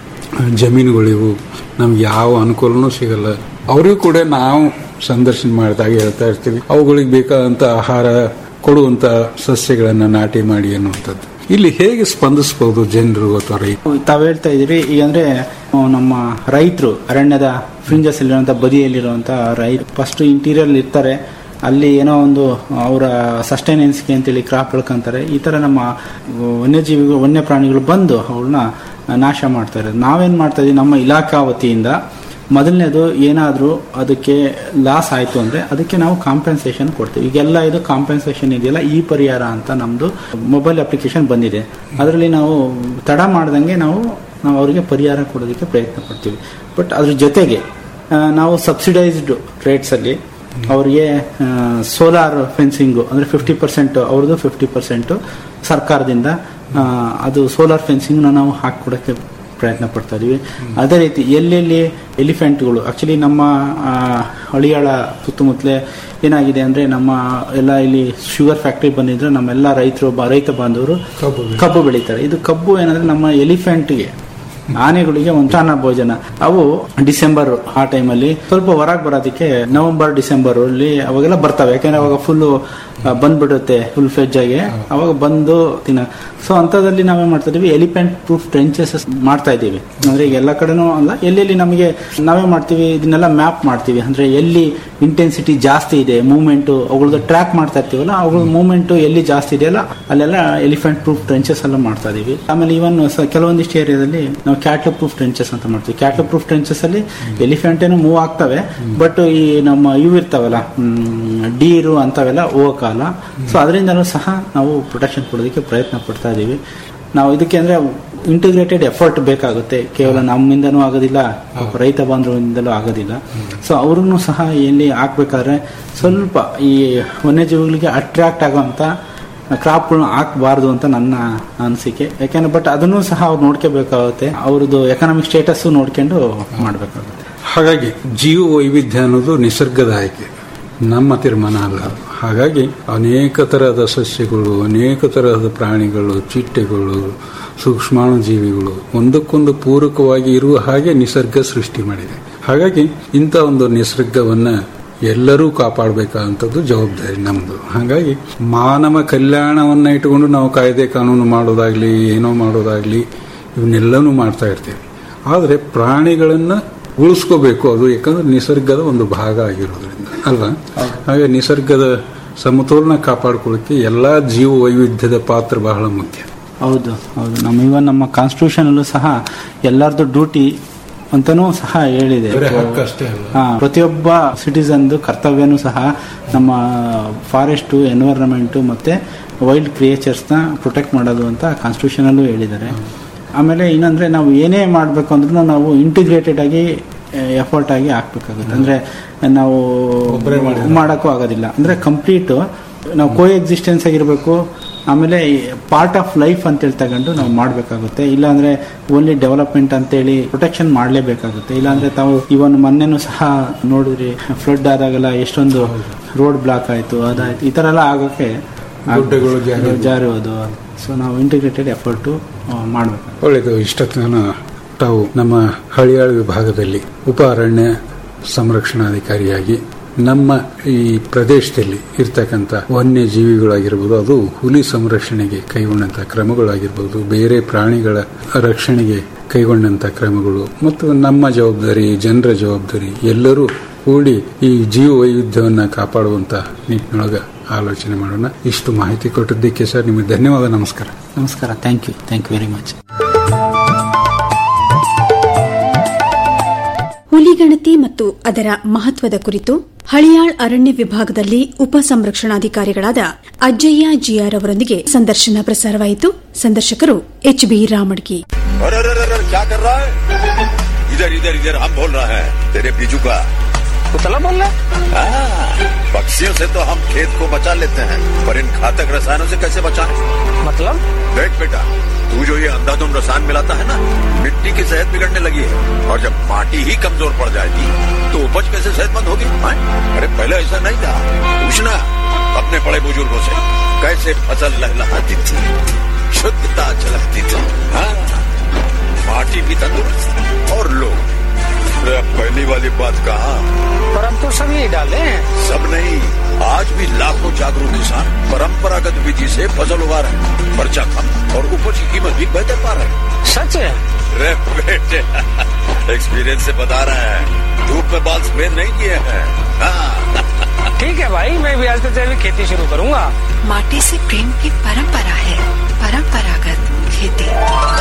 ಜಮೀನುಗಳಿವು ನಮ್ಗೆ ಯಾವ ಅನುಕೂಲನೂ ಸಿಗಲ್ಲ ಅವರಿಗೂ ಕೂಡ ನಾವು ಸಂದರ್ಶನ ಮಾಡಿದಾಗ ಹೇಳ್ತಾ ಇರ್ತೀವಿ ಅವುಗಳಿಗೆ ಬೇಕಾದಂತ ಆಹಾರ ಕೊಡುವಂತ ಸಸ್ಯಗಳನ್ನ ನಾಟಿ ಮಾಡಿ ಅನ್ನುವಂಥದ್ದು ಇಲ್ಲಿ ಹೇಗೆ ಸ್ಪಂದಿಸಬಹುದು ಜನರು ಅಥವಾ ರೈತ ತಾವ್ ಹೇಳ್ತಾ ಇದೀರಿ ಈಗ ಅಂದ್ರೆ ಆ, ನಮ್ಮ ರೈತರು ಅರಣ್ಯದ ಫ್ರಿಂಜಸ್ ಇರುವಂತ ಬದಿಯಲ್ಲಿರುವಂತ ರೈತ ಫಸ್ಟ್ ಇಂಟೀರಿಯರ್ ಇರ್ತಾರೆ ಅಲ್ಲಿ ಏನೋ ಒಂದು ಅವರ ಸಸ್ಟೈನೆನ್ಸ್ಗೆ ಅಂತೇಳಿ ಕ್ರಾಪ್ ಬೆಳ್ಕೊಂತಾರೆ ಈ ತರ ನಮ್ಮ ವನ್ಯಜೀವಿಗಳು ವನ್ಯ ಪ್ರಾಣಿಗಳು ಬಂದು ಅವಳನ್ನ ನಾಶ ಮಾಡ್ತಾ ಇರೋದು ನಾವೇನ್ ಮಾಡ್ತಾ ಇದೀವಿ ನಮ್ಮ ಇಲಾಖಾ ವತಿಯಿಂದ ಮೊದಲನೇದು ಏನಾದರೂ ಅದಕ್ಕೆ ಲಾಸ್ ಆಯಿತು ಅಂದರೆ ಅದಕ್ಕೆ ನಾವು ಕಾಂಪೆನ್ಸೇಷನ್ ಕೊಡ್ತೀವಿ ಈಗೆಲ್ಲ ಇದು ಕಾಂಪೆನ್ಸೇಷನ್ ಇದೆಯಲ್ಲ ಈ ಪರಿಹಾರ ಅಂತ ನಮ್ಮದು ಮೊಬೈಲ್ ಅಪ್ಲಿಕೇಶನ್ ಬಂದಿದೆ ಅದರಲ್ಲಿ ನಾವು ತಡ ಮಾಡ್ದಂಗೆ ನಾವು ನಾವು ಅವರಿಗೆ ಪರಿಹಾರ ಕೊಡೋದಕ್ಕೆ ಪ್ರಯತ್ನ ಪಡ್ತೀವಿ ಬಟ್ ಅದ್ರ ಜೊತೆಗೆ ಆ, ನಾವು ಸಬ್ಸಿಡೈಸ್ಡ್ ರೇಟ್ಸಲ್ಲಿ ಅವರಿಗೆ ಸೋಲಾರ್ ಫೆನ್ಸಿಂಗು ಅಂದರೆ ಫಿಫ್ಟಿ ಪರ್ಸೆಂಟ್ ಅವ್ರದ್ದು ಫಿಫ್ಟಿ ಪರ್ಸೆಂಟು ಸರ್ಕಾರದಿಂದ ಆ, ಅದು ಸೋಲಾರ್ ಫೆನ್ಸಿಂಗ್ನ ನಾವು ಹಾಕಿಕೊಡೋಕ್ಕೆ ಪ್ರಯತ್ನ ಪಡ್ತಾ ಇದೀವಿ ಅದೇ ರೀತಿ ಎಲ್ಲೆಲ್ಲಿ ಎಲಿಫೆಂಟ್ಗಳು ಆಕ್ಚುಲಿ ನಮ್ಮ ಆ, ಹಳಿಯಾಳ ಸುತ್ತಮುತ್ತಲೇ ಏನಾಗಿದೆ ಅಂದ್ರೆ ನಮ್ಮ ಎಲ್ಲ ಇಲ್ಲಿ ಶುಗರ್ ಫ್ಯಾಕ್ಟ್ರಿ ಬಂದಿದ್ರೆ ನಮ್ಮೆಲ್ಲ ರೈತರು ಬ- ರೈತ ಬಾಂಧವರು ಕಬ್ಬು ಬೆಳೀತಾರೆ ಇದು ಕಬ್ಬು ಏನಂದ್ರೆ ನಮ್ಮ ಎಲಿಫೆಂಟ್ಗೆ ಆನೆಗಳಿಗೆ ಒಂದು ಚಾನ ಭೋಜನ ಅವು ಡಿಸೆಂಬರ್ ಆ ಟೈಮಲ್ಲಿ ಸ್ವಲ್ಪ ಹೊರಗೆ ಬರೋದಕ್ಕೆ ನವೆಂಬರ್ ಡಿಸೆಂಬರ್ ಅಲ್ಲಿ ಅವಾಗೆಲ್ಲ ಬರ್ತವೆ ಯಾಕಂದ್ರೆ ಅವಾಗ ಫುಲ್ ಬಂದ್ಬಿಡುತ್ತೆ ಫುಲ್ ಫೆಜ್ ಆಗಿ ಅವಾಗ ಬಂದು ತಿನ್ನ ಸೊ ಅಂತದಲ್ಲಿ ನಾವೇನ್ ಮಾಡ್ತಾ ಇದೀವಿ ಎಲಿಫೆಂಟ್ ಪ್ರೂಫ್ ಟ್ರೆಂಚಸ್ ಮಾಡ್ತಾ ಇದೀವಿ ಅಂದ್ರೆ ಈಗ ಎಲ್ಲ ಕಡೆನೂ ಅಲ್ಲ ಎಲ್ಲೆಲ್ಲಿ ನಮಗೆ ನಾವೇ ಮಾಡ್ತೀವಿ ಇದನ್ನೆಲ್ಲ ಮ್ಯಾಪ್ ಮಾಡ್ತೀವಿ ಅಂದ್ರೆ ಎಲ್ಲಿ ಇಂಟೆನ್ಸಿಟಿ ಜಾಸ್ತಿ ಇದೆ ಮೂವ್ಮೆಂಟ್ ಅವುಗಳದ್ದು ಟ್ರ್ಯಾಕ್ ಮಾಡ್ತಾ ಇರ್ತೀವಲ್ಲ ಅವುಗಳ ಮೂವ್ಮೆಂಟ್ ಎಲ್ಲಿ ಜಾಸ್ತಿ ಇದೆಯಲ್ಲ ಅಲ್ಲೆಲ್ಲ ಎಲಿಫೆಂಟ್ ಪ್ರೂಫ್ ಟ್ರೆಂಚಸ್ ಎಲ್ಲ ಮಾಡ್ತಾ ಇದೀವಿ ಆಮೇಲೆ ಇವನ್ ಕೆಲವೊಂದಿಷ್ಟು ಏರಿಯಾದಲ್ಲಿ ನಾವು ಕ್ಯಾಟ್ಲ್ ಪ್ರೂಫ್ ಟ್ರೆಂಚಸ್ ಅಂತ ಮಾಡ್ತೀವಿ ಕ್ಯಾಟ್ಲ್ ಪ್ರೂಫ್ ಟ್ರೆಂಚಸ್ ಅಲ್ಲಿ ಎಲಿಫೆಂಟ್ ಏನೋ ಮೂವ್ ಆಗ್ತವೆ ಬಟ್ ಈ ನಮ್ಮ ಇವು ಇರ್ತಾವಲ್ಲ ಡೀರು ಅಂತವೆಲ್ಲ ಹೋಗಕ್ಕಾಗಲ್ಲ ಸೊ ಅದರಿಂದಲೂ ಸಹ ನಾವು ಪ್ರೊಟೆಕ್ಷನ್ ಕೊಡೋದಕ್ಕೆ ಪ್ರಯತ್ನ ಪಡ್ತಾ ಇದೀವಿ ನಾವು ಇದಕ್ಕೆ ಅಂದ್ರೆ ಇಂಟಿಗ್ರೇಟೆಡ್ ಎಫರ್ಟ್ ಬೇಕಾಗುತ್ತೆ ಕೇವಲ ನಮ್ಮಿಂದನೂ ಆಗೋದಿಲ್ಲ ರೈತ ಬಾಂಧವರಿಂದಲೂ ಆಗೋದಿಲ್ಲ ಸೊ ಅವ್ರಿಗೂ ಸಹ ಎಲ್ಲಿ ಹಾಕ್ಬೇಕಾದ್ರೆ ಸ್ವಲ್ಪ ಈ ವನ್ಯಜೀವಿಗಳಿಗೆ ಅಟ್ರಾಕ್ಟ್ ಆಗೋಂಥ ಕ್ರಾಪ್ಗಳನ್ನ ಹಾಕಬಾರ್ದು ಅಂತ ನನ್ನ ಅನಿಸಿಕೆ ಯಾಕೆಂದ್ರೆ ಬಟ್ ಅದನ್ನು ಸಹ ಅವ್ರು ನೋಡ್ಕೋಬೇಕಾಗುತ್ತೆ ಅವ್ರದ್ದು ಎಕನಾಮಿಕ್ ಸ್ಟೇಟಸ್ ನೋಡ್ಕೊಂಡು ಮಾಡಬೇಕಾಗುತ್ತೆ ಹಾಗಾಗಿ ಜೀವ ವೈವಿಧ್ಯ ಅನ್ನೋದು ನಿಸರ್ಗದ ಆಯ್ಕೆ ನಮ್ಮ ತೀರ್ಮಾನ ಅಲ್ಲ ಹಾಗಾಗಿ ಅನೇಕ ತರಹದ ಸಸ್ಯಗಳು ಅನೇಕ ತರಹದ ಪ್ರಾಣಿಗಳು ಚಿಟ್ಟೆಗಳು ಸೂಕ್ಷ್ಮಾಣು ಜೀವಿಗಳು ಒಂದಕ್ಕೊಂದು ಪೂರಕವಾಗಿ ಇರುವ ಹಾಗೆ ನಿಸರ್ಗ ಸೃಷ್ಟಿ ಮಾಡಿದೆ ಹಾಗಾಗಿ ಇಂಥ ಒಂದು ನಿಸರ್ಗವನ್ನ ಎಲ್ಲರೂ ಕಾಪಾಡಬೇಕಾದಂಥದ್ದು ಜವಾಬ್ದಾರಿ ನಮ್ದು ಹಾಗಾಗಿ ಮಾನವ ಕಲ್ಯಾಣವನ್ನ ಇಟ್ಟುಕೊಂಡು ನಾವು ಕಾಯ್ದೆ ಕಾನೂನು ಮಾಡೋದಾಗ್ಲಿ ಏನೋ ಮಾಡೋದಾಗ್ಲಿ ಇವನ್ನೆಲ್ಲನೂ ಮಾಡ್ತಾ ಇರ್ತೀವಿ ಆದರೆ ಪ್ರಾಣಿಗಳನ್ನ ಉಳಿಸ್ಕೋಬೇಕು ಅದು ಯಾಕಂದ್ರೆ ನಿಸರ್ಗದ ಒಂದು ಭಾಗ ಆಗಿರೋದ್ರಿಂದ ಅಲ್ವಾ ಹಾಗೆ ನಿಸರ್ಗದ ಸಮತೋಲನ ಕಾಪಾಡ್ಕೊಳ್ಳಿಕ್ಕೆ ಎಲ್ಲಾ ಜೀವ ವೈವಿಧ್ಯದ ಪಾತ್ರ ಬಹಳ ಮುಖ್ಯ ಹೌದು ಹೌದು ನಮ್ಮ ಇವನ್ ನಮ್ಮ ಕಾನ್ಸ್ಟಿಟ್ಯೂಷನ್ ಅಲ್ಲೂ ಸಹ ಎಲ್ಲರದು ಡ್ಯೂಟಿ ಅಂತಾನೂ ಸಹ ಹೇಳಿದೆ ಬರೀ ಹಕ್ಕಷ್ಟೇ ಅಲ್ಲ ಹಾ, ಪ್ರತಿಯೊಬ್ಬ ಸಿಟಿಸನ್ದು ಕರ್ತವ್ಯನೂ ಸಹ ನಮ್ಮ ಫಾರೆಸ್ಟ್ ಎನ್ವೈರನ್ಮೆಂಟ್ ಮತ್ತೆ ವೈಲ್ಡ್ ಕ್ರಿಯೇಚರ್ಸ್ನ ಪ್ರೊಟೆಕ್ಟ್ ಮಾಡೋದು ಅಂತ ಕಾನ್ಸ್ಟಿಟ್ಯೂಷನ್ ಅಲ್ಲೂ ಹೇಳಿದ್ದಾರೆ ಆಮೇಲೆ ಇನ್ನಂದ್ರೆ ನಾವು ಏನೇ ಮಾಡಬೇಕು ಅಂದ್ರೂ ನಾವು ಇಂಟಿಗ್ರೇಟೆಡ್ ಆಗಿ ಎಫರ್ಟ್ ಆಗಿ ಹಾಕ್ಬೇಕಾಗುತ್ತೆ ಅಂದ್ರೆ ನಾವು ಮಾಡೋಕ್ಕೂ ಆಗೋದಿಲ್ಲ ಅಂದ್ರೆ ಕಂಪ್ಲೀಟ್ ನಾವು ಕೋ ಎಕ್ಸಿಸ್ಟೆನ್ಸ್ ಆಗಿರಬೇಕು ಆಮೇಲೆ ಪಾರ್ಟ್ ಆಫ್ ಲೈಫ್ ಅಂತೇಳಿ ತಗೊಂಡು ನಾವು ಮಾಡಬೇಕಾಗುತ್ತೆ ಇಲ್ಲಾಂದ್ರೆ ಓನ್ಲಿ ಡೆವಲಪ್ಮೆಂಟ್ ಅಂತೇಳಿ ಪ್ರೊಟೆಕ್ಷನ್ ಮಾಡಲೇಬೇಕಾಗುತ್ತೆ ಇಲ್ಲಾಂದ್ರೆ ತಾವು ಇವನ್ ಮೊನ್ನೆನೂ ಸಹ ನೋಡಿದ್ರಿ ಫ್ಲಡ್ ಆದಾಗೆಲ್ಲ ಎಷ್ಟೊಂದು ರೋಡ್ ಬ್ಲಾಕ್ ಆಯ್ತು ಅದಾಯ್ತು ಈ ತರ ಎಲ್ಲ ಆಗೋಕೆ ಗುಡ್ಡಗಳು ಜಾರಿ ಜಾರಿರೋದು ಸೊ ನಾವು ಇಂಟಿಗ್ರೇಟೆಡ್ ಎಫರ್ಟು ಮಾಡಬೇಕು ಒಳ್ಳೆಯದು ಇಷ್ಟೊತ್ತನ ತಾವು ನಮ್ಮ ಹಳಿಯಾಳ ವಿಭಾಗದಲ್ಲಿ ಉಪ ಅರಣ್ಯ ಸಂರಕ್ಷಣಾಧಿಕಾರಿಯಾಗಿ ನಮ್ಮ ಈ ಪ್ರದೇಶದಲ್ಲಿ ಇರ್ತಕ್ಕಂಥ ವನ್ಯ ಜೀವಿಗಳಾಗಿರ್ಬೋದು ಅದು ಹುಲಿ ಸಂರಕ್ಷಣೆಗೆ ಕೈಗೊಂಡಂತ ಕ್ರಮಗಳಾಗಿರ್ಬೋದು ಬೇರೆ ಪ್ರಾಣಿಗಳ ರಕ್ಷಣೆಗೆ ಕೈಗೊಂಡಂತ ಕ್ರಮಗಳು ಮತ್ತು ನಮ್ಮ ಜವಾಬ್ದಾರಿ ಜನರ ಜವಾಬ್ದಾರಿ ಎಲ್ಲರೂ ಕೂಡಿ ಈ ಜೀವ ವೈವಿಧ್ಯವನ್ನ ಕಾಪಾಡುವಂತ ನಿಟ್ಟಿನೊಳಗ ಆಲೋಚನೆ ಮಾಡೋಣ ಇಷ್ಟು ಮಾಹಿತಿ ಕೊಟ್ಟಿದ್ದಕ್ಕೆ ಸರ್ ನಿಮಗೆ ಧನ್ಯವಾದ ನಮಸ್ಕಾರ ನಮಸ್ಕಾರ thank you thank you very much ಹುಲಿಗಣತಿ ಮತ್ತು ಅದರ ಮಹತ್ವದ ಕುರಿತು ಹಳಿಯಾಳ್ ಅರಣ್ಯ ವಿಭಾಗದಲ್ಲಿ ಉಪ ಸಂರಕ್ಷಣಾಧಿಕಾರಿಗಳಾದ ಅಜ್ಜಯ್ಯ ಜಿಆರ್ ಅವರೊಂದಿಗೆ ಸಂದರ್ಶನ ಪ್ರಸಾರವಾಯಿತು ಸಂದರ್ಶಕರು ಎಚ್ ಬಿ ರಾಮಡ್ಗಿ अरे अरे अरे अरे, क्या कर रहा है इधर इधर इधर हम बोल रहा है तेरे बीजू का कुतला बोल रहा हाँ, पक्षियों से तो हम खेत को बचा लेते हैं पर इन घातक रसायनों से कैसे बचाएं? मतलब देख बेटा तू जो ये अंधाधुंध रसायन मिलाता है ना मिट्टी की सेहत बिगड़ने लगी है और जब माटी ही कमजोर पड़ जाएगी तो उपज कैसे सेहतमंद होगी हाँ? अरे पहले ऐसा नहीं था पूछना अपने बड़े बुजुर्गों से कैसे फसल लहलहाती थी शुद्धता झलकती थी हाँ माटी भी तंदुरुस्त और लोग अरे अब पहली वाली बात कहा पर अब तो सब यही डाले हैं सब नहीं आज भी लाखों जागरूक किसान परंपरागत विधि से फसल उगा रहे हैं खर्चा कम और उपज की कीमत भी बेहतर पा रहे हैं सच है रे बेटे एक्सपीरियंस से बता रहे हैं धूप में बाल सफेद नहीं किए हैं हाँ, ठीक है भाई मैं भी आज से जैविक खेती शुरू करूंगा माटी से प्रेम की परंपरा है परंपरागत खेती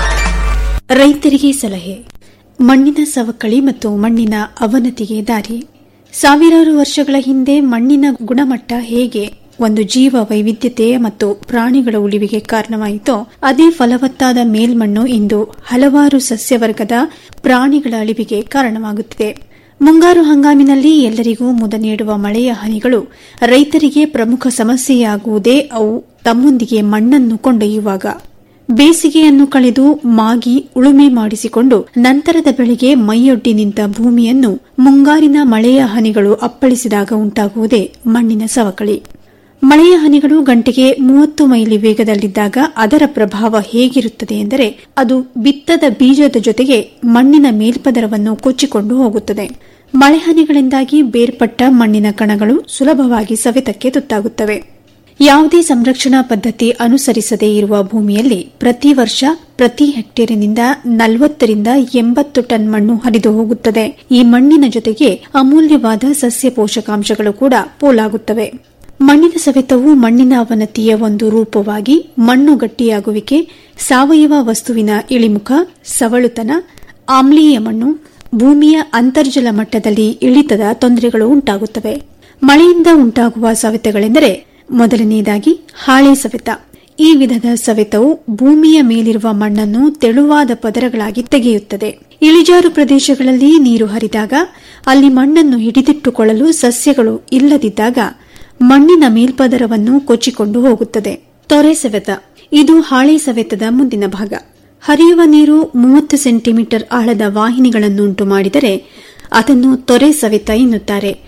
ರೈತರಿಗೆ ಸಲಹೆ ಮಣ್ಣಿನ ಸವಕಳಿ ಮತ್ತು ಮಣ್ಣಿನ ಅವನತಿಗೆ ದಾರಿ ಸಾವಿರಾರು ವರ್ಷಗಳ ಹಿಂದೆ ಮಣ್ಣಿನ ಗುಣಮಟ್ಟ ಹೇಗೆ ಒಂದು ಜೀವ ವೈವಿಧ್ಯತೆ ಮತ್ತು ಪ್ರಾಣಿಗಳ ಉಳಿವಿಗೆ ಕಾರಣವಾಯಿತೋ ಅದೇ ಫಲವತ್ತಾದ ಮೇಲ್ಮಣ್ಣು ಇಂದು ಹಲವಾರು ಸಸ್ಯವರ್ಗದ ಪ್ರಾಣಿಗಳ ಅಳಿವಿಗೆ ಕಾರಣವಾಗುತ್ತಿದೆ ಮುಂಗಾರು ಹಂಗಾಮಿನಲ್ಲಿ ಎಲ್ಲರಿಗೂ ಮುದ ನೀಡುವ ಮಳೆಯ ಹನಿಗಳು ರೈತರಿಗೆ ಪ್ರಮುಖ ಸಮಸ್ಯೆಯಾಗುವುದೇ ಅವು ತಮ್ಮೊಂದಿಗೆ ಮಣ್ಣನ್ನು ಕೊಂಡೊಯ್ಯುವಾಗ ಬೇಸಿಗೆಯನ್ನು ಕಳೆದು ಮಾಗಿ ಉಳುಮೆ ಮಾಡಿಸಿಕೊಂಡು ನಂತರದ ಬೆಳೆಗೆ ಮೈಯೊಡ್ಡಿ ನಿಂತ ಭೂಮಿಯನ್ನು ಮುಂಗಾರಿನ ಮಳೆಯ ಹನಿಗಳು ಅಪ್ಪಳಿಸಿದಾಗ ಉಂಟಾಗುವುದೇ ಮಣ್ಣಿನ ಸವಕಳಿ ಮಳೆಯ ಹನಿಗಳು ಗಂಟೆಗೆ ಮೂವತ್ತು ಮೈಲಿ ವೇಗದಲ್ಲಿದ್ದಾಗ ಅದರ ಪ್ರಭಾವ ಹೇಗಿರುತ್ತದೆ ಎಂದರೆ ಅದು ಬಿತ್ತದ ಬೀಜದ ಜೊತೆಗೆ ಮಣ್ಣಿನ ಮೇಲ್ಪದರವನ್ನು ಕೊಚ್ಚಿಕೊಂಡು ಹೋಗುತ್ತದೆ ಮಳೆ ಹನಿಗಳಿಂದಾಗಿ ಬೇರ್ಪಟ್ಟ ಮಣ್ಣಿನ ಕಣಗಳು ಸುಲಭವಾಗಿ ಸವೆತಕ್ಕೆ ತುತ್ತಾಗುತ್ತವೆ ಯಾವುದೇ ಸಂರಕ್ಷಣಾ ಪದ್ಧತಿ ಅನುಸರಿಸದೇ ಇರುವ ಭೂಮಿಯಲ್ಲಿ ಪ್ರತಿ ವರ್ಷ ಪ್ರತಿ ಹೆಕ್ಟೇರಿನಿಂದ ನಲವತ್ತರಿಂದ ಎಂಬತ್ತು ಟನ್ ಮಣ್ಣು ಹರಿದು ಹೋಗುತ್ತದೆ ಈ ಮಣ್ಣಿನ ಜೊತೆಗೆ ಅಮೂಲ್ಯವಾದ ಸಸ್ಯ ಪೋಷಕಾಂಶಗಳು ಕೂಡ ಪೋಲಾಗುತ್ತವೆ ಮಣ್ಣಿನ ಸವೆತವು ಮಣ್ಣಿನ ಅವನತಿಯ ಒಂದು ರೂಪವಾಗಿ ಮಣ್ಣು ಗಟ್ಟಿಯಾಗುವಿಕೆ ಸಾವಯವ ವಸ್ತುವಿನ ಇಳಿಮುಖ ಸವಳುತನ ಆಮ್ಲೀಯ ಮಣ್ಣು ಭೂಮಿಯ ಅಂತರ್ಜಲ ಮಟ್ಟದಲ್ಲಿ ಇಳಿತದ ತೊಂದರೆಗಳು ಉಂಟಾಗುತ್ತವೆ ಮಳೆಯಿಂದ ಉಂಟಾಗುವ ಸವೆತಗಳೆಂದರೆ ಮೊದಲನೆಯದಾಗಿ ಹಾಳೆ ಸವೆತ ಈ ವಿಧದ ಸವೆತವು ಭೂಮಿಯ ಮೇಲಿರುವ ಮಣ್ಣನ್ನು ತೆಳುವಾದ ಪದರಗಳಾಗಿ ತೆಗೆಯುತ್ತದೆ ಇಳಿಜಾರು ಪ್ರದೇಶಗಳಲ್ಲಿ ನೀರು ಹರಿದಾಗ ಅಲ್ಲಿ ಮಣ್ಣನ್ನು ಹಿಡಿದಿಟ್ಟುಕೊಳ್ಳಲು ಸಸ್ಯಗಳು ಇಲ್ಲದಿದ್ದಾಗ ಮಣ್ಣಿನ ಮೇಲ್ಪದರವನ್ನು ಕೊಚ್ಚಿಕೊಂಡು ಹೋಗುತ್ತದೆ ತೊರೆ ಸವೆತ ಇದು ಹಾಳೆ ಸವೆತದ ಮುಂದಿನ ಭಾಗ ಹರಿಯುವ ನೀರು ಮೂವತ್ತು ಸೆಂಟಿಮೀಟರ್ ಆಳದ ವಾಹಿನಿಗಳನ್ನುಂಟು ಮಾಡಿದರೆ ಅದನ್ನು ತೊರೆ ಸವೆತ ಎನ್ನುತ್ತಾರೆ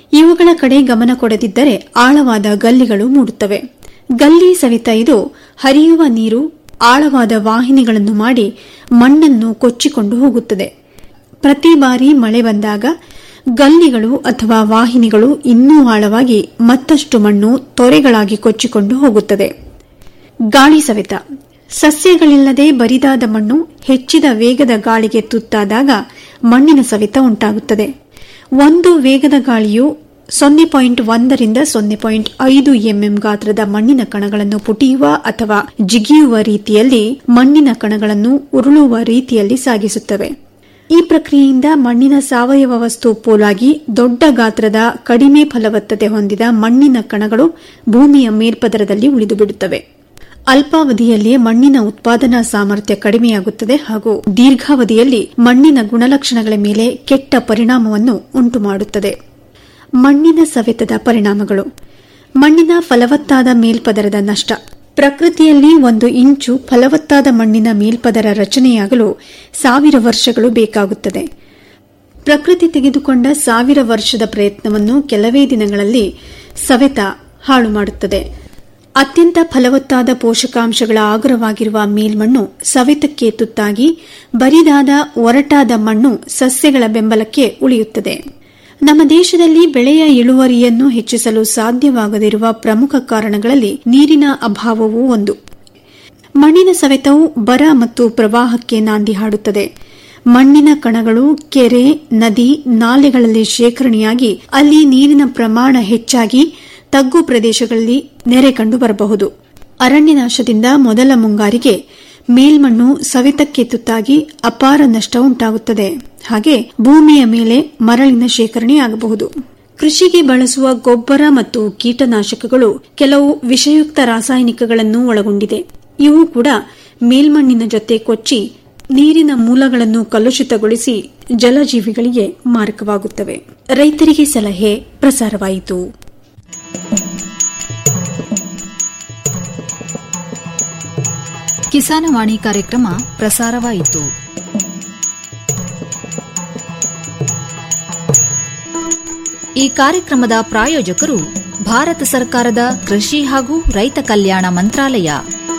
ಇವುಗಳ ಕಡೆ ಗಮನ ಕೊಡದಿದ್ದರೆ ಆಳವಾದ ಗಲ್ಲಿಗಳು ಮೂಡುತ್ತವೆ ಗಲ್ಲಿ ಸವಿತ ಇದು ಹರಿಯುವ ನೀರು ಆಳವಾದ ವಾಹಿನಿಗಳನ್ನು ಮಾಡಿ ಮಣ್ಣನ್ನು ಕೊಚ್ಚಿಕೊಂಡು ಹೋಗುತ್ತದೆ ಪ್ರತಿ ಬಾರಿ ಮಳೆ ಬಂದಾಗ ಗಲ್ಲಿಗಳು ಅಥವಾ ವಾಹಿನಿಗಳು ಇನ್ನೂ ಆಳವಾಗಿ ಮತ್ತಷ್ಟು ಮಣ್ಣು ತೊರೆಗಳಾಗಿ ಕೊಚ್ಚಿಕೊಂಡು ಹೋಗುತ್ತದೆ ಗಾಳಿ ಸವೆತ ಸಸ್ಯಗಳಿಲ್ಲದೆ ಬರಿದಾದ ಮಣ್ಣು ಹೆಚ್ಚಿದ ವೇಗದ ಗಾಳಿಗೆ ತುತ್ತಾದಾಗ ಮಣ್ಣಿನ ಸವೆತ ಉಂಟಾಗುತ್ತದೆ ಒಂದು ವೇಗದ ಗಾಳಿಯು ಸೊನ್ನೆ ಪಾಯಿಂಟ್ ಒಂದರಿಂದ ಸೊನ್ನೆ ಪಾಯಿಂಟ್ ಐದು ಎಂಎಂ ಗಾತ್ರದ ಮಣ್ಣಿನ ಕಣಗಳನ್ನು ಪುಟಿಯುವ ಅಥವಾ ಜಿಗಿಯುವ ರೀತಿಯಲ್ಲಿ ಮಣ್ಣಿನ ಕಣಗಳನ್ನು ಉರುಳುವ ರೀತಿಯಲ್ಲಿ ಸಾಗಿಸುತ್ತವೆ ಈ ಪ್ರಕ್ರಿಯೆಯಿಂದ ಮಣ್ಣಿನ ಸಾವಯವ ವಸ್ತು ಪೋಲಾಗಿ ದೊಡ್ಡ ಗಾತ್ರದ ಕಡಿಮೆ ಫಲವತ್ತತೆ ಹೊಂದಿದ ಮಣ್ಣಿನ ಕಣಗಳು ಭೂಮಿಯ ಮೇಲ್ಪದರದಲ್ಲಿ ಉಳಿದುಬಿಡುತ್ತವೆ ಅಲ್ಪಾವಧಿಯಲ್ಲಿ ಮಣ್ಣಿನ ಉತ್ಪಾದನಾ ಸಾಮರ್ಥ್ಯ ಕಡಿಮೆಯಾಗುತ್ತದೆ ಹಾಗೂ ದೀರ್ಘಾವಧಿಯಲ್ಲಿ ಮಣ್ಣಿನ ಗುಣಲಕ್ಷಣಗಳ ಮೇಲೆ ಕೆಟ್ಟ ಪರಿಣಾಮವನ್ನು ಉಂಟುಮಾಡುತ್ತದೆ ಮಣ್ಣಿನ ಸವೆತದ ಪರಿಣಾಮಗಳು ಮಣ್ಣಿನ ಫಲವತ್ತಾದ ಮೇಲ್ಪದರದ ನಷ್ಟ ಪ್ರಕೃತಿಯಲ್ಲಿ ಒಂದು ಇಂಚು ಫಲವತ್ತಾದ ಮಣ್ಣಿನ ಮೇಲ್ಪದರ ರಚನೆಯಾಗಲು ಸಾವಿರ ವರ್ಷಗಳು ಬೇಕಾಗುತ್ತದೆ ಪ್ರಕೃತಿ ತೆಗೆದುಕೊಂಡ ಸಾವಿರ ವರ್ಷದ ಪ್ರಯತ್ನವನ್ನು ಕೆಲವೇ ದಿನಗಳಲ್ಲಿ ಸವೆತ ಹಾಳು ಮಾಡುತ್ತದೆ ಅತ್ಯಂತ ಫಲವತ್ತಾದ ಪೋಷಕಾಂಶಗಳ ಆಗರವಾಗಿರುವ ಮೇಲ್ಮಣ್ಣು ಸವೆತಕ್ಕೆ ತುತ್ತಾಗಿ ಬರಿದಾದ ಒರಟಾದ ಮಣ್ಣು ಸಸ್ಯಗಳ ಬೆಂಬಲಕ್ಕೆ ಉಳಿಯುತ್ತದೆ ನಮ್ಮ ದೇಶದಲ್ಲಿ ಬೆಳೆಯ ಇಳುವರಿಯನ್ನು ಹೆಚ್ಚಿಸಲು ಸಾಧ್ಯವಾಗದಿರುವ ಪ್ರಮುಖ ಕಾರಣಗಳಲ್ಲಿ ನೀರಿನ ಅಭಾವವೂ ಒಂದು ಮಣ್ಣಿನ ಸವೆತವು ಬರ ಮತ್ತು ಪ್ರವಾಹಕ್ಕೆ ನಾಂದಿ ಹಾಡುತ್ತದೆ ಮಣ್ಣಿನ ಕಣಗಳು ಕೆರೆ ನದಿ ನಾಲೆಗಳಲ್ಲಿ ಶೇಖರಣೆಯಾಗಿ ಅಲ್ಲಿ ನೀರಿನ ಪ್ರಮಾಣ ಹೆಚ್ಚಾಗಿ ತಗ್ಗು ಪ್ರದೇಶಗಳಲ್ಲಿ ನೆರೆ ಕಂಡು ಬರಬಹುದು ಅರಣ್ಯನಾಶದಿಂದ ಮೊದಲ ಮುಂಗಾರಿಗೆ ಮೇಲ್ಮಣ್ಣು ಸವೆತಕ್ಕೆ ತುತ್ತಾಗಿ ಅಪಾರ ನಷ್ಟ ಉಂಟಾಗುತ್ತದೆ ಹಾಗೆ ಭೂಮಿಯ ಮೇಲೆ ಮರಳಿನ ಶೇಖರಣೆಯಾಗಬಹುದು ಕೃಷಿಗೆ ಬಳಸುವ ಗೊಬ್ಬರ ಮತ್ತು ಕೀಟನಾಶಕಗಳು ಕೆಲವು ವಿಷಯುಕ್ತ ರಾಸಾಯನಿಕಗಳನ್ನು ಒಳಗೊಂಡಿದೆ ಇವು ಕೂಡ ಮೇಲ್ಮಣ್ಣಿನ ಜೊತೆ ಕೊಚ್ಚಿ ನೀರಿನ ಮೂಲಗಳನ್ನು ಕಲುಷಿತಗೊಳಿಸಿ ಜಲಜೀವಿಗಳಿಗೆ ಮಾರಕವಾಗುತ್ತವೆ ರೈತರಿಗೆ ಸಲಹೆ ಪ್ರಸಾರವಾಯಿತು ಕಿಸಾನವಾಣಿ ಕಾರ್ಯಕ್ರಮ ಪ್ರಸಾರವಾಯಿತು ಈ ಕಾರ್ಯಕ್ರಮದ ಪ್ರಾಯೋಜಕರು ಭಾರತ ಸರ್ಕಾರದ ಕೃಷಿ ಹಾಗೂ ರೈತ ಕಲ್ಯಾಣ ಮಂತ್ರಾಲಯ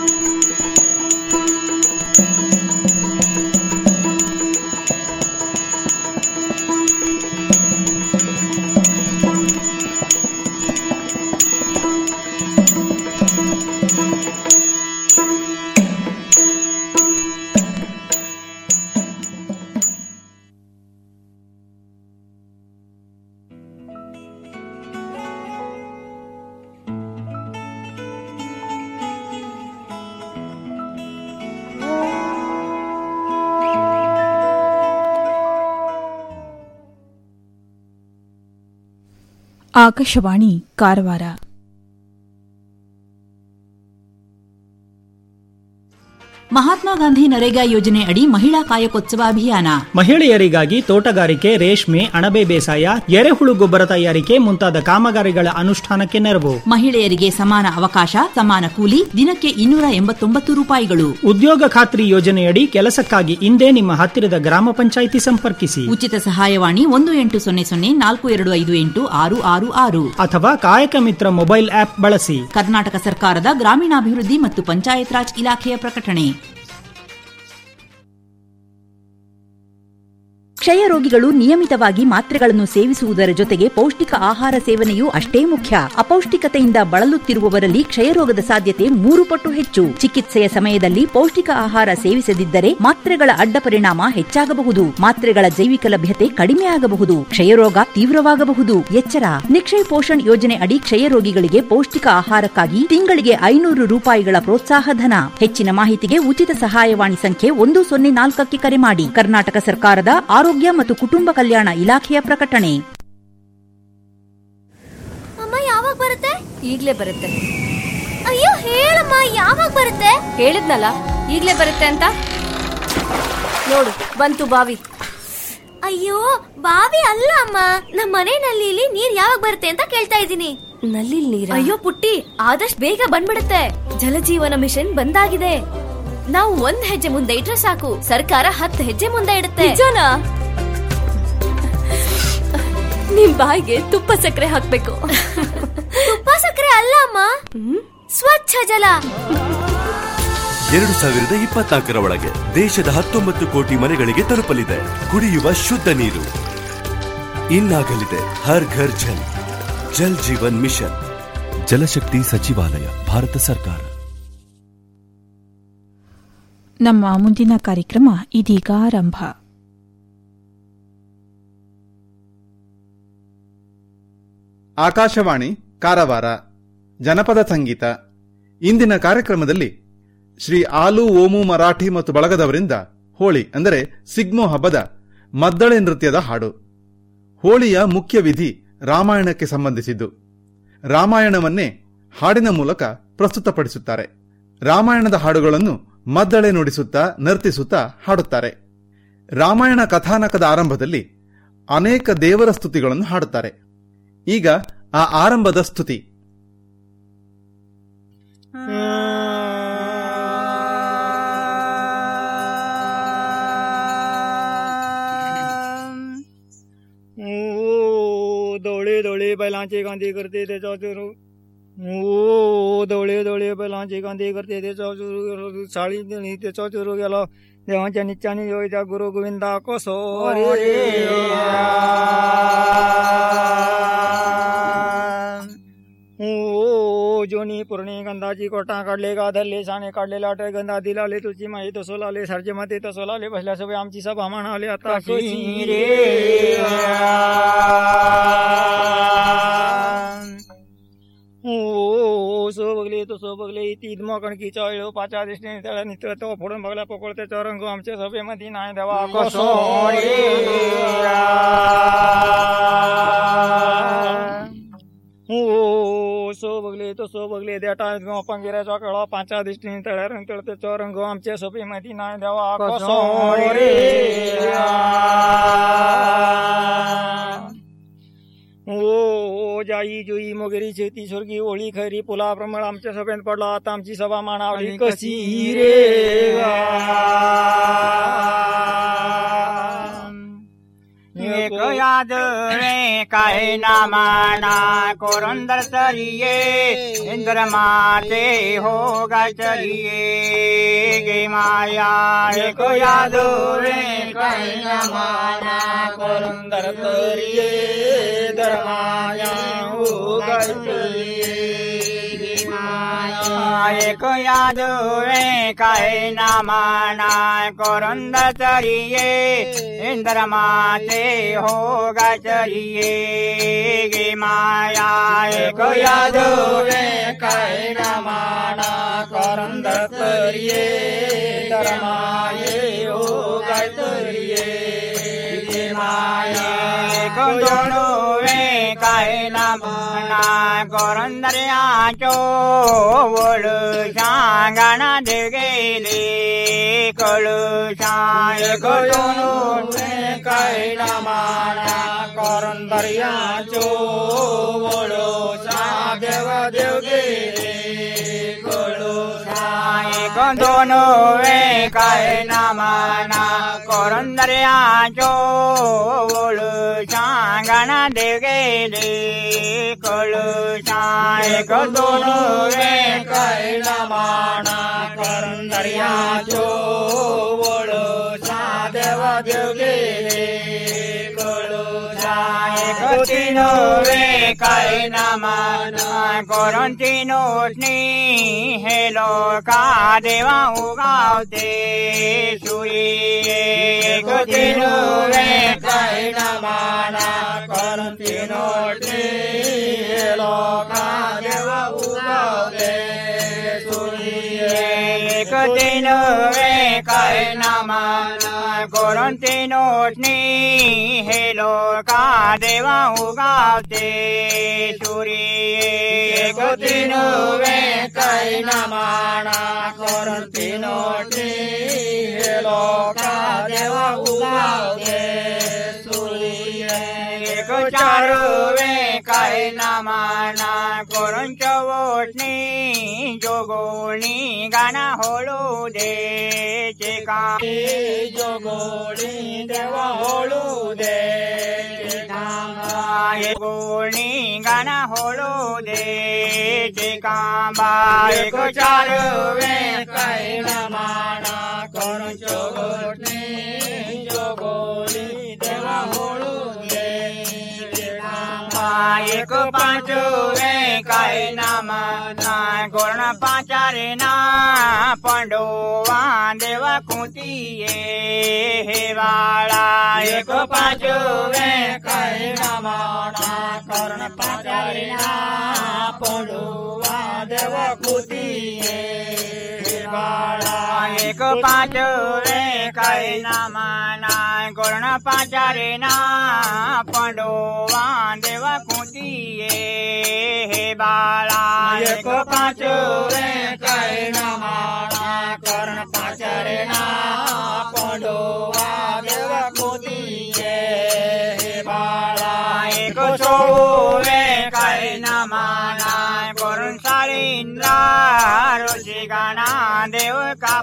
ಆಕಾಶವಾಣಿ ಕಾರವಾರ ಮಹಾತ್ಮ ಗಾಂಧಿ ನರೇಗಾ ಯೋಜನೆ ಅಡಿ ಮಹಿಳಾ ಕಾಯಕೋತ್ಸವ ಅಭಿಯಾನ ಮಹಿಳೆಯರಿಗಾಗಿ ತೋಟಗಾರಿಕೆ ರೇಷ್ಮೆ ಅಣಬೆ ಬೇಸಾಯ ಎರೆಹುಳು ಗೊಬ್ಬರ ತಯಾರಿಕೆ ಮುಂತಾದ ಕಾಮಗಾರಿಗಳ ಅನುಷ್ಠಾನಕ್ಕೆ ನೆರವು ಮಹಿಳೆಯರಿಗೆ ಸಮಾನ ಅವಕಾಶ ಸಮಾನ ಕೂಲಿ ದಿನಕ್ಕೆ ಇನ್ನೂರ ಎಂಬತ್ತೊಂಬತ್ತು ರೂಪಾಯಿಗಳು ಉದ್ಯೋಗ ಖಾತ್ರಿ ಯೋಜನೆಯಡಿ ಕೆಲಸಕ್ಕಾಗಿ ಇಂದೇ ನಿಮ್ಮ ಹತ್ತಿರದ ಗ್ರಾಮ ಪಂಚಾಯಿತಿ ಸಂಪರ್ಕಿಸಿ ಉಚಿತ ಸಹಾಯವಾಣಿ ಒಂದು ಎಂಟು ಸೊನ್ನೆ ಸೊನ್ನೆ ನಾಲ್ಕು ಎರಡು ಐದು ಎಂಟು ಆರು ಆರು ಆರು ಅಥವಾ ಕಾಯಕ ಮಿತ್ರ ಮೊಬೈಲ್ ಆಪ್ ಬಳಸಿ ಕರ್ನಾಟಕ ಸರ್ಕಾರದ ಗ್ರಾಮೀಣಾಭಿವೃದ್ಧಿ ಮತ್ತು ಪಂಚಾಯತ್ ರಾಜ್ ಇಲಾಖೆಯ ಪ್ರಕಟಣೆ ಕ್ಷಯ ರೋಗಿಗಳು ನಿಯಮಿತವಾಗಿ ಮಾತ್ರೆಗಳನ್ನು ಸೇವಿಸುವುದರ ಜೊತೆಗೆ ಪೌಷ್ಟಿಕ ಆಹಾರ ಸೇವನೆಯೂ ಅಷ್ಟೇ ಮುಖ್ಯ ಅಪೌಷ್ಟಿಕತೆಯಿಂದ ಬಳಲುತ್ತಿರುವವರಲ್ಲಿ ಕ್ಷಯರೋಗದ ಸಾಧ್ಯತೆ ಮೂರು ಪಟ್ಟು ಹೆಚ್ಚು ಚಿಕಿತ್ಸೆಯ ಸಮಯದಲ್ಲಿ ಪೌಷ್ಟಿಕ ಆಹಾರ ಸೇವಿಸದಿದ್ದರೆ ಮಾತ್ರೆಗಳ ಅಡ್ಡ ಪರಿಣಾಮ ಹೆಚ್ಚಾಗಬಹುದು ಮಾತ್ರೆಗಳ ಜೈವಿಕ ಲಭ್ಯತೆ ಕಡಿಮೆಯಾಗಬಹುದು ಕ್ಷಯರೋಗ ತೀವ್ರವಾಗಬಹುದು ಎಚ್ಚರ ನಿಕ್ಷಯ್ ಪೋಷಣ್ ಯೋಜನೆ ಅಡಿ ಕ್ಷಯ ರೋಗಿಗಳಿಗೆ ಪೌಷ್ಟಿಕ ಆಹಾರಕ್ಕಾಗಿ ತಿಂಗಳಿಗೆ ಐನೂರು ರೂಪಾಯಿಗಳ ಪ್ರೋತ್ಸಾಹ ಧನ ಹೆಚ್ಚಿನ ಮಾಹಿತಿಗೆ ಉಚಿತ ಸಹಾಯವಾಣಿ ಸಂಖ್ಯೆ ಒಂದು ಸೊನ್ನೆ ನಾಲ್ಕಕ್ಕೆ ಕರೆ ಮಾಡಿ ಕರ್ನಾಟಕ ಸರ್ಕಾರದ ಆರೋಗ್ಯ ಮತ್ತು ಕುಟುಂಬ ಕಲ್ಯಾಣ ಇಲಾಖೆಯ ಪ್ರಕಟಣೆ ಅಮ್ಮ ಯಾವಾಗ ಬರುತ್ತೆ ಈಗ್ಲೇ ಬರುತ್ತೆ ಅಯ್ಯೋ ಹೇಳಮ್ಮ ಯಾವಾಗ ಬರುತ್ತೆ ಹೇಳಿದ್ನಲ್ಲ ಈಗ್ಲೇ ಬರುತ್ತೆ ಅಂತ ನೋಡು ಬಂತು ಬಾವಿ ಅಯ್ಯೋ ಬಾವಿ ಅಲ್ಲ ಅಮ್ಮ ನಮ್ಮ ಮನೆ ನಲ್ಲಿಲಿ ನೀರ್ ಯಾವಾಗ ಬರುತ್ತೆ ಅಂತ ಕೇಳ್ತಾ ಇದ್ದೀನಿ ನಲ್ಲಿ ನೀರ ಅಯ್ಯೋ ಪುಟ್ಟಿ ಆದಷ್ಟು ಬೇಗ ಬಂದ್ಬಿಡುತ್ತೆ ಜಲಜೀವನ ಮಿಷನ್ ಬಂದಾಗಿದೆ ನಾವು ಒಂದ್ ಹೆಜ್ಜೆ ಮುಂದೆ ಇಟ್ರೆ ಸಾಕು ಸರ್ಕಾರ ಹತ್ತು ಹೆಜ್ಜೆ ಮುಂದೆ ಇಡುತ್ತೆ ನಿಮ್ ಬಾಯಿಗೆ ತುಪ್ಪ ಸಕ್ಕರೆ ಹಾಕ್ಬೇಕು ತುಪ್ಪ ಸಕ್ಕರೆ ಅಲ್ಲ ಅಮ್ಮ ಸ್ವಚ್ಛ ಜಲ ಎರಡು ಸಾವಿರದ ಇಪ್ಪತ್ನಾಲ್ಕರ ಒಳಗೆ ದೇಶದ ಹತ್ತೊಂಬತ್ತು ಕೋಟಿ ಮನೆಗಳಿಗೆ ತಲುಪಲಿದೆ ಕುಡಿಯುವ ಶುದ್ಧ ನೀರು ಇನ್ನಾಗಲಿದೆ ಹರ್ ಘರ್ ಜಲ್ ಜಲ್ ಜೀವನ್ ಮಿಷನ್ ಜಲಶಕ್ತಿ ಸಚಿವಾಲಯ ಭಾರತ ಸರ್ಕಾರ ನಮ್ಮ ಮುಂದಿನ ಕಾರ್ಯಕ್ರಮ ಇದೀಗ ಆರಂಭ ಆಕಾಶವಾಣಿ ಕಾರವಾರ ಜನಪದ ಸಂಗೀತ ಇಂದಿನ ಕಾರ್ಯಕ್ರಮದಲ್ಲಿ ಶ್ರೀ ಆಲು ಓಮು ಮರಾಠಿ ಮತ್ತು ಬಳಗದವರಿಂದ ಹೋಳಿ ಅಂದರೆ ಸಿಗ್ಮೋ ಹಬ್ಬದ ಮದ್ದಳೆ ನೃತ್ಯದ ಹಾಡು ಹೋಳಿಯ ಮುಖ್ಯ ವಿಧಿ ರಾಮಾಯಣಕ್ಕೆ ಸಂಬಂಧಿಸಿದ್ದು ರಾಮಾಯಣವನ್ನೇ ಹಾಡಿನ ಮೂಲಕ ಪ್ರಸ್ತುತಪಡಿಸುತ್ತಾರೆ ರಾಮಾಯಣದ ಹಾಡುಗಳನ್ನು ಮದ್ದಳೆ ನುಡಿಸುತ್ತಾ ನರ್ತಿಸುತ್ತಾ ಹಾಡುತ್ತಾರೆ ರಾಮಾಯಣ ಕಥಾನಕದ ಆರಂಭದಲ್ಲಿ ಅನೇಕ ದೇವರ ಸ್ತುತಿಗಳನ್ನು ಹಾಡುತ್ತಾರೆ ಈಗ ಆ ಆರಂಭದ ಸ್ತುತಿ ओ दवळे दवळे बैलांची गांधी करते त्याचा चुरू ओ दवळे दवळे बैलांची गांधी करते त्याचा चुरू साळी देणी त्याचा चुरू गेला देवांच्या नित्याने योच्या गुरु गोविंदा कसो ओ जोनी पूर्णी गंधाची कोटा काढले गाधरले साने काढले लाटे गंधा दिलाले तुझी माही तसो लाले सरचे माते तसो लाले बसल्या सगळे आमची सभा म्हणाले आता कशी रे ओ सो बघले तो सो बघले ती मकणकी चळलो पाच्या दृष्टीने त्याला नित्र तो फोडून बघला पकडते रंग आमच्या सभेमध्ये नाही देवा कसो ओ सो बघले तो सो बघले देटा पंगिऱ्याचा कळा पाच्या दृष्टीने तळ्या रंग तळते तो रंग आमच्या सभेमध्ये नाही देवा कसो ओ जाई जुई मोगरी शेती स्वर्गी ओळी खरी पुला प्रमळ आमच्या सभेत पडला आता आमची सभा मानावली कशी रे एक याद रे काय नामाना कोरंदर तरिये इंद्र माते हो गचरिये गे माया एक याद रे काय नामाना कोरंदर तरिये धर्माया हो एक याद रे काय नामाना कोरंद तरिये इंद्र माते हो गचरिये गे माया एक याद रे काय नामाना कोरंद तरिये धर्माये हो गचरिये गे माया एक दोनो रे काय नामाना कोरंदर्याचो वळ सांगणा दे गेले कळू सांग कळून काय नामाना कोरंदर्याचो वळ देव देव गेले कळू सांग दोन वे काय नामाना कोरंदर्याचो वळ सांगणा दे गेले कळू सांग दोन वे काय नामाना कोरंदर्याचो वळ देव देव गेले कळू सांग तीन वे काय नामाना कोरंतीनोटनी हे लोका देवा उगावते सुई तीन वे काय नामाना कोरंतीनोटनी हे लोका देवा उगावते एक दिन वे काय नामाना कोरंतीनोटनी हे लोका देवा उगावते सुरी एक दिन वे काय नामाना कोरंतीनोटनी हे लोका देवा उगावते सुरी एक चार वे काय नामाना करून चवटणी जोगोणी गाणा होळू दे का जोगोणी देवा होळू दे गोणी गाना होलो दे ते कांबा एक चार वे कैना माना करून चोगोटनी चोगोली देवा होलो दे ते कांबा एक पांच वे कैना माना गोर्ण पाचारे ना पंडोवा देवा कुंतीये हे वाळा एक पाच वे कैना माना कर्ण पाचारे ना पंडोवा देवा कुंतीये हे वाळा एक पाच वे कैना माना गोर्ण पाचारे ना पंडोवा देवा कुंतीये हे बाळा एक पाच वे कैना माना कर्ण पाचारे ना पंडोवा देवा कुंतीये हे बाळा एक वे कैना माना करून सारींद्रा ऋषी गाणा देव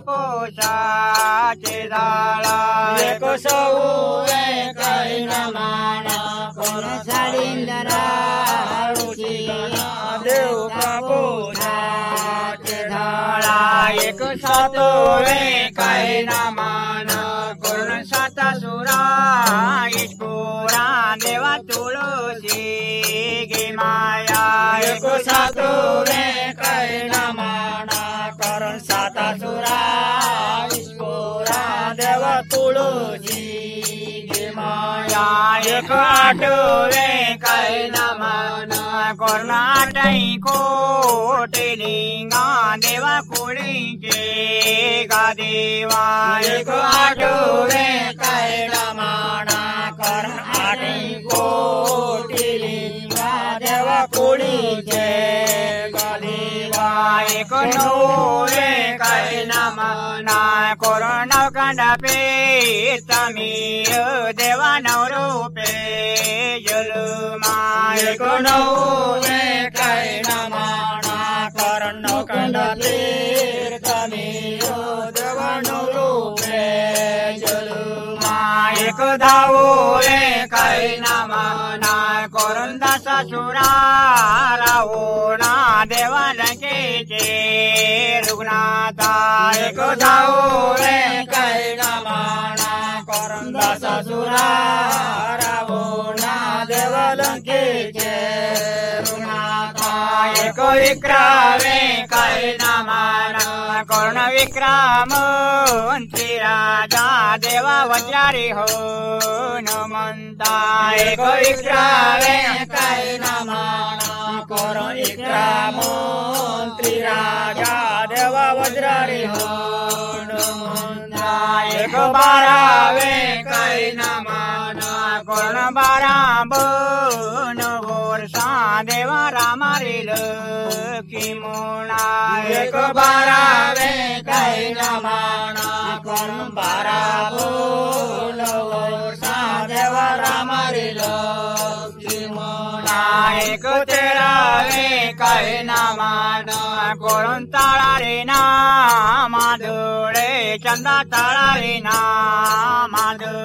कापोशाचे झाला एक वे कैना माना करून सारींद्रा ऋषी गाणा देव कापोशाचे झाला एक वे कैना माना करून साता सुरा ईश्वरा देवा तुळशी गे माया एक वे कैना माना करून साता सुरा ईश्वरा देवा तुळशी गे माया एक वे कैना माना करून आठई कोटी लिंगा देवा कुळीचे गा देवा एक वे कैना माना करून आठई कोटी लिंगा देवा कुळीचे गा देवा एक वे कैना माना करून नवकांड पे तमीर देवा नवरूपे जलमा एक वे कैना माना करून नवकांड पे तमीर देवा नवरूपे जलमा एक वे कैना माना करून दसा सुरा रावणा देवा लंकेचे रुग्णाता एक वे कैना माना करून दसा सुरा रावणा देवा लंकेचे रुग्णाता एक विक्रावे कैना माना कर्ण विक्राम मंत्री राजा देवा वज्रारी हो नमंता एक विक्रावे कैना माना कर्ण विक्राम मंत्री राजा देवा वज्रारी हो नमंता एक बारावे कैना माना कर्ण बारा बन वर्षा देवा रामारील किमुना एक बारावे कैना माना कर्ण बारा बोल वर्षा देवा रामारील किमुना एक तेरावे कैना माना करून ताळारे ना माधुळे चंदा ताळारे ना माधुळे